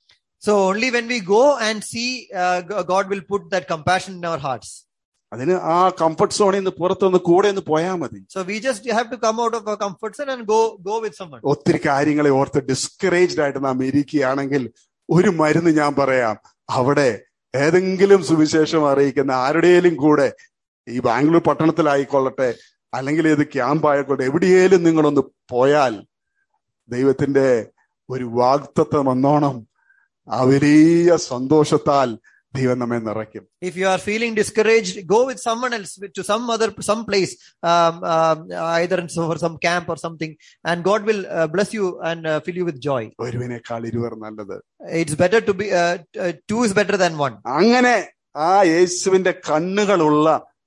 So only when we go and see, uh, G- God will put that compassion in our hearts. അതിന് ആ കംഫർട്ട് സോണിൽ നിന്ന് പുറത്തൊന്ന് കൂടെ ഒന്ന് പോയാൽ മതി So we just have to come out of our comfort zone and go go with someone. ഒത്തിരി കാര്യങ്ങളെ ഓർത്ത് ഡിസ്കറേജ്ഡ് ആയിട്ട് നാം ഇരിക്കുകയാണെങ്കിൽ ഒരു മരുന്ന് ഞാൻ പറയാം അവിടെ ഏതെങ്കിലും സുവിശേഷം അറിയിക്കുന്ന ആരുടെയും കൂടെ ഈ ബാംഗ്ലൂർ പട്ടണത്തിലായിക്കൊള്ളട്ടെ അല്ലെങ്കിൽ ഏത് ക്യാമ്പ് ആയിക്കോട്ടെ എവിടെയേലും നിങ്ങളൊന്ന് പോയാൽ ദൈവത്തിന്റെ ഒരു വാഗ്ദത്വം വന്നോണം ആ വലിയ സന്തോഷത്താൽ ദൈവം നമ്മെ നിറയ്ക്കും If you are feeling discouraged, go with someone else with- to some other some place, um, um, either in- for some camp or something, and God will uh, bless you and uh, fill you with joy. ഒരുവിനേക്കാൾ ഇരുവർ നല്ലത് It's better to be uh, t- uh, two is better than one. അങ്ങനെ ആ യേശുവിന്റെ കണ്ണുകളുള്ള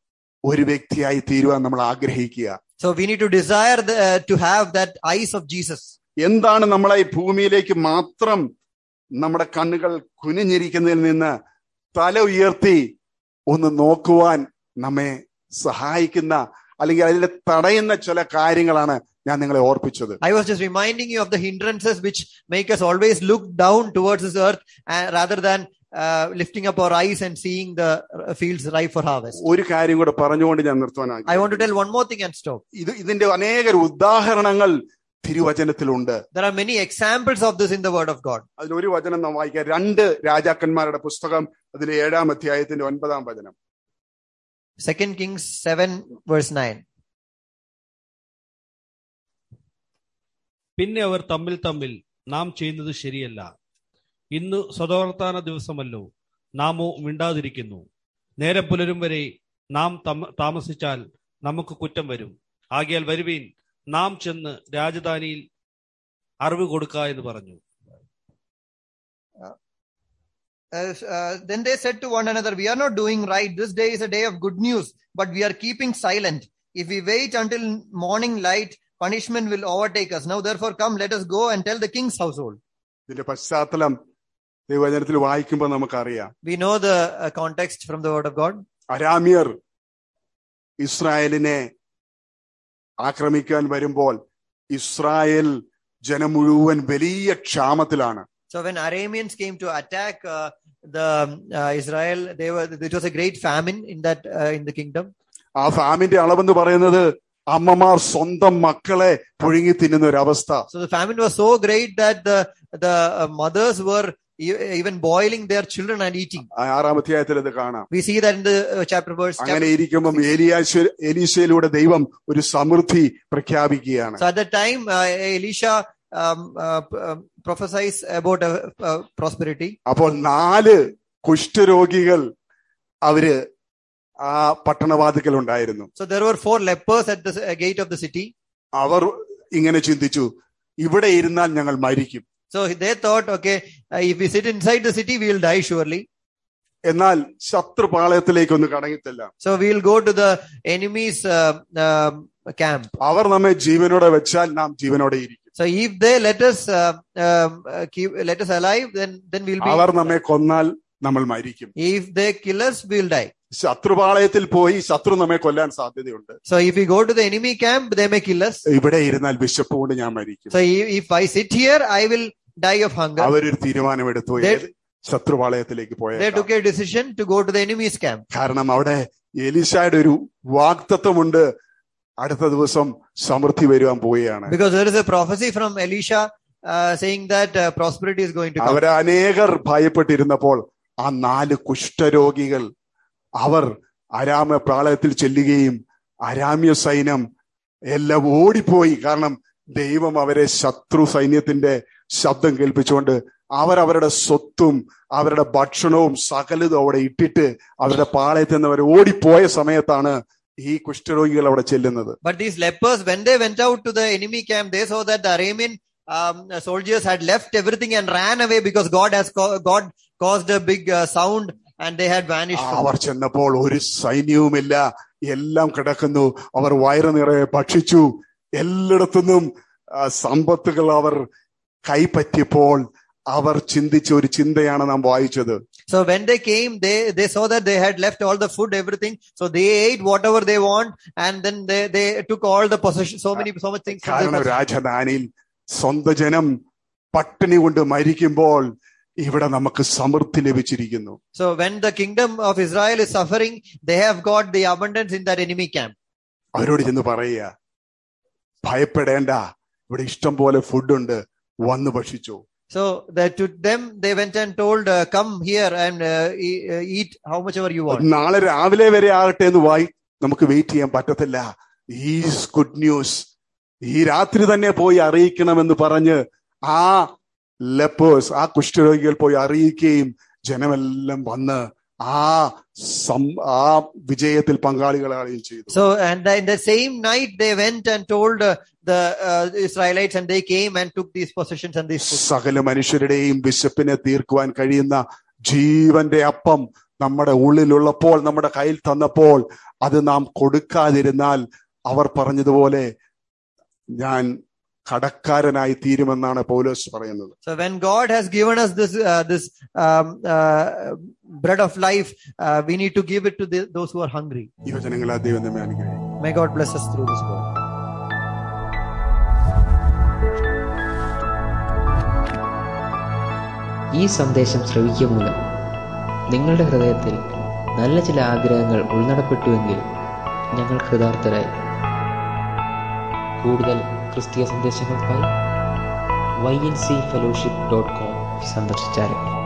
ഒരു വ്യക്തിയായി തീരുവാൻ നമ്മൾ ആഗ്രഹിക്കുക So we need to desire the, uh, to have that eyes of Jesus. എന്താണ് നമ്മളെ ഈ ഭൂമിയിലേക്ക് മാത്രം നമ്മുടെ കണ്ണുകൾ കുനിഞ്ഞിരിക്കുന്നതിൽ നിന്ന് തല ഉയർത്തി ഒന്ന് നോക്കുവാൻ നമ്മെ സഹായിക്കുന്ന അല്ലെങ്കിൽ അതിൽ തടയുന്ന ചില കാര്യങ്ങളാണ് ഞാൻ നിങ്ങളെ ഓർപ്പിച്ചത് I was just reminding you of the hindrances which make us always look down towards this earth uh, rather than uh, lifting up our eyes and seeing the uh, fields ripe for harvest. ഒരു കാര്യം കൂടെ പറഞ്ഞുകൊണ്ട് ഞാൻ നിർത്തുവാൻ I want ആഗ്രഹിക്കുന്നു. to tell one more thing and stop. ഇത് ഇതിന്റെ അനേക ഉദാഹരണങ്ങൾ തിരുവചനത്തിലുണ്ട് There are many examples of this in the word of God. അതിൽ ഒരു വചനം നാം വായിക്കാം രണ്ട് രാജാക്കന്മാരുടെ പുസ്തകം അതിലെ ഏഴാം അധ്യായത്തിന്റെ ഒൻപതാം വചനം Second Kings 7 verse 9. പിന്നെ അവർ തമ്മിൽ തമ്മിൽ നാം ചെയ്യുന്നത് ശരിയല്ല ഇന്ന് സ്വതവർത്താന ദിവസമല്ലോ നാമോ മിണ്ടാതിരിക്കുന്നു നേരം പുലരും വരെ നാം തമ- താമസിച്ചാൽ നമുക്ക് കുറ്റം വരും ആകിയാൽ വരുവീൻ നാം ചെന്ന് രാജധാനിയിൽ അറിവ് കൊടുക്ക എന്ന് പറഞ്ഞു Uh, uh, then they said to one another, We are not doing right. This day is a day of good news, but we are keeping silent. If we wait until morning light, punishment will overtake us. Now, therefore, come, let us go and tell the king's household. ഇതിന്റെ പശ്ചാത്തലം ദൈവവചനത്തിൽ വായിക്കുമ്പോൾ നമുക്കറിയാം We know the uh, context from the word of God. അരാമ്യർ ഇസ്രായേലിനെ ആക്രമിക്കാൻ വരുമ്പോൾ Israel ജനം മുഴുവൻ വലിയ ക്ഷാമത്തിലാണ് So, when Arameans came to attack uh, the uh, Israel, they were it was a great famine in that uh, in the kingdom. ആ ഫാമിന്റെ അളവെന്ന് പറയുന്നത് അമ്മമാർ സ്വന്തം മക്കളെ പുഴുങ്ങി തിന്നുന്ന ഒരു അവസ്ഥ So the famine was so great that the the uh, mothers were e- even boiling their children and eating. ആ ആറാം അധ്യായത്തിൽ ഇത് കാണാം We see that in the uh, chapter verse. അങ്ങനെ Chapter. ഇരിക്കുമ്പം ഏലിയാശ എലീശയിലൂടെ ദൈവം ഒരു സമൃദ്ധി പ്രഖ്യാപിക്കുകയാണ് So at that time, uh, Elisha um, uh, p- uh, prophesies about uh, uh, prosperity. അപ്പോൾ നാല് കുഷ്ഠരോഗികൾ അവര് ആ പട്ടണവാതിക്കൽ ഉണ്ടായിരുന്നു So there were four lepers at the uh, gate of the city. അവർ ഇങ്ങനെ ചിന്തിച്ചു ഇവിടെ ഇരുന്നാൽ ഞങ്ങൾ മരിക്കും So they thought, okay, uh, if we sit inside the city, we will die surely. എന്നാൽ ശത്രുപാളയത്തിലേക്ക് ഒന്ന് കടങ്ങിത്തില്ല So we will go to the enemy's uh, um, camp. അവർ നമ്മെ ജീവനോടെ വെച്ചാൽ നാം ജീവനോടെ ഇരിക്കും So if they let us uh, um, uh, keep let us alive, then then we'll our be. നമ്മെ കൊന്നാൽ നമ്മൾ മരിക്കും If they kill us, we will die. ശത്രുപാളയത്തിൽ പോയി ശത്രു നമ്മെ കൊല്ലാൻ സാധ്യതയുണ്ട് So if we go to the enemy camp, they may kill us. ഇവിടെ ഇരുന്നാൽ വിശപ്പ് കൊണ്ട് ഞാൻ മരിക്കും So if, if I sit here, I will die of hunger. അവരൊരു തീരുമാനമെടുത്തു They- ഏത് ശത്രുപാളയത്തിലേക്ക് They പോയ took a decision to go to the enemy's camp കാരണം അവിടെ എലിശായുടെ ഒരു വാക്തത്വമുണ്ട് അടുത്ത ദിവസം സമൃദ്ധി വരുവാൻ പോവുകയാണ് because there is a prophecy from Elisha uh, saying that uh, prosperity is going to come. അവരെ അനേകർ ഭയപ്പെട്ടിരുന്നപ്പോൾ ആ നാല് കുഷ്ഠരോഗികൾ അവർ അരാമ പ്രാളയത്തിൽ ചെല്ലുകയും അരാമ്യ സൈന്യം എല്ലാം ഓടിപ്പോയി കാരണം ദൈവം അവരെ ശത്രു സൈന്യത്തിന്റെ ശബ്ദം കേൾപ്പിച്ചുകൊണ്ട് അവർ അവരുടെ സ്വത്തും അവരുടെ ഭക്ഷണവും സകലതും അവിടെ ഇട്ടിട്ട് അവരുടെ പാളയത്തിൽ നിന്ന് അവർ ഓടിപ്പോയ സമയത്താണ് ഈ കുഷ്ഠരോഗികൾ അവിടെ ചെല്ലുന്നത് But these lepers, when they went out to the enemy camp, they saw that the Aramean um, soldiers had left everything and ran away because God has co- God caused a big uh, sound and they had vanished. from അവർ ചെന്നപ്പോൾ ഒരു സൈന്യവുമില്ല എല്ലാം കിടക്കുന്നു അവർ വയറ് നിറയെ ഭക്ഷിച്ചു എല്ലായിടത്തുനിന്നും ആ, സമ്പത്തുകൾ അവർ കൈപ്പറ്റിയപ്പോൾ അവർ ചിന്തിച്ച ഒരു ചിന്തയാണ് നാം വായിച്ചത് So when they came, they, they saw that they had left all the food, everything. So they ate whatever they want and then they, they took all the possession, so many, so much things. from their കാരണം possession. രാജധാനിയിൽ സ്വന്തം ജനം പട്ടിണി കൊണ്ട് മരിക്കുമ്പോൾ ഇവിടെ നമുക്ക് സമൃദ്ധി ലഭിച്ചിരിക്കുന്നു So when the kingdom of Israel is suffering, they have got the abundance in that enemy camp. അവരോട് ചെന്ന് പറയുക ഭയപ്പെടേണ്ട ഇവിടെ ഇഷ്ടം പോലെ ഫുഡുണ്ട് വന്ന് ഭക്ഷിച്ചു So that to them, they went and told, uh, come here and uh, e- uh, eat how much ever you want. നാളെ രാവിലെ വരെ ആകട്ടെ എന്ന് വായി നമുക്ക് വെയിറ്റ് ചെയ്യാൻ പറ്റത്തില്ല ഈസ് ഗുഡ് ന്യൂസ് ഈ രാത്രി തന്നെ പോയി അറിയിക്കണമെന്ന് പറഞ്ഞ് ആ ലെപ്പേഴ്സ് ആ കുഷ്ഠരോഗികൾ പോയി അറിയിക്കുകയും ജനമെല്ലാം വന്ന് ആ സം ആ വിജയത്തിൽ പങ്കാളികളാവുകയും ചെയ്തു So, and in the same night, they went and told uh, the uh, Israelites and they came and took these possessions and these food. സകല മനുഷ്യരുടെയും വിശപ്പിനെ തീർക്കുവാൻ കഴിയുന്ന ജീവന്റെ അപ്പം നമ്മുടെ ഉള്ളിലുള്ളപ്പോൾ നമ്മുടെ കയ്യിൽ തന്നപ്പോൾ അത് നാം കൊടുക്കാതിരുന്നാൽ അവർ പറഞ്ഞതുപോലെ ഞാൻ കടക്കാരനായി തീരുമെന്നാണ് പൗലോസ് പറയുന്നത് So when God has given us this, uh, this um, uh, bread of life, uh, we need to give it to the, those who are hungry. യുവജനങ്ങളെ ദൈവം നമ്മെ അനുഗ്രഹിക്കും May God bless us through this word. ഈ സന്ദേശം ശ്രവിക്കുക മൂലം നിങ്ങളുടെ ഹൃദയത്തിൽ നല്ല ചില ആഗ്രഹങ്ങൾ ഉൾനടപ്പെട്ടുവെങ്കിൽ ഞങ്ങൾ കൃതാർത്ഥരായി കൂടുതൽ ക്രിസ്തീയ സന്ദേശങ്ങൾക്കായി Y N C fellowship dot com സന്ദർശിച്ചാലും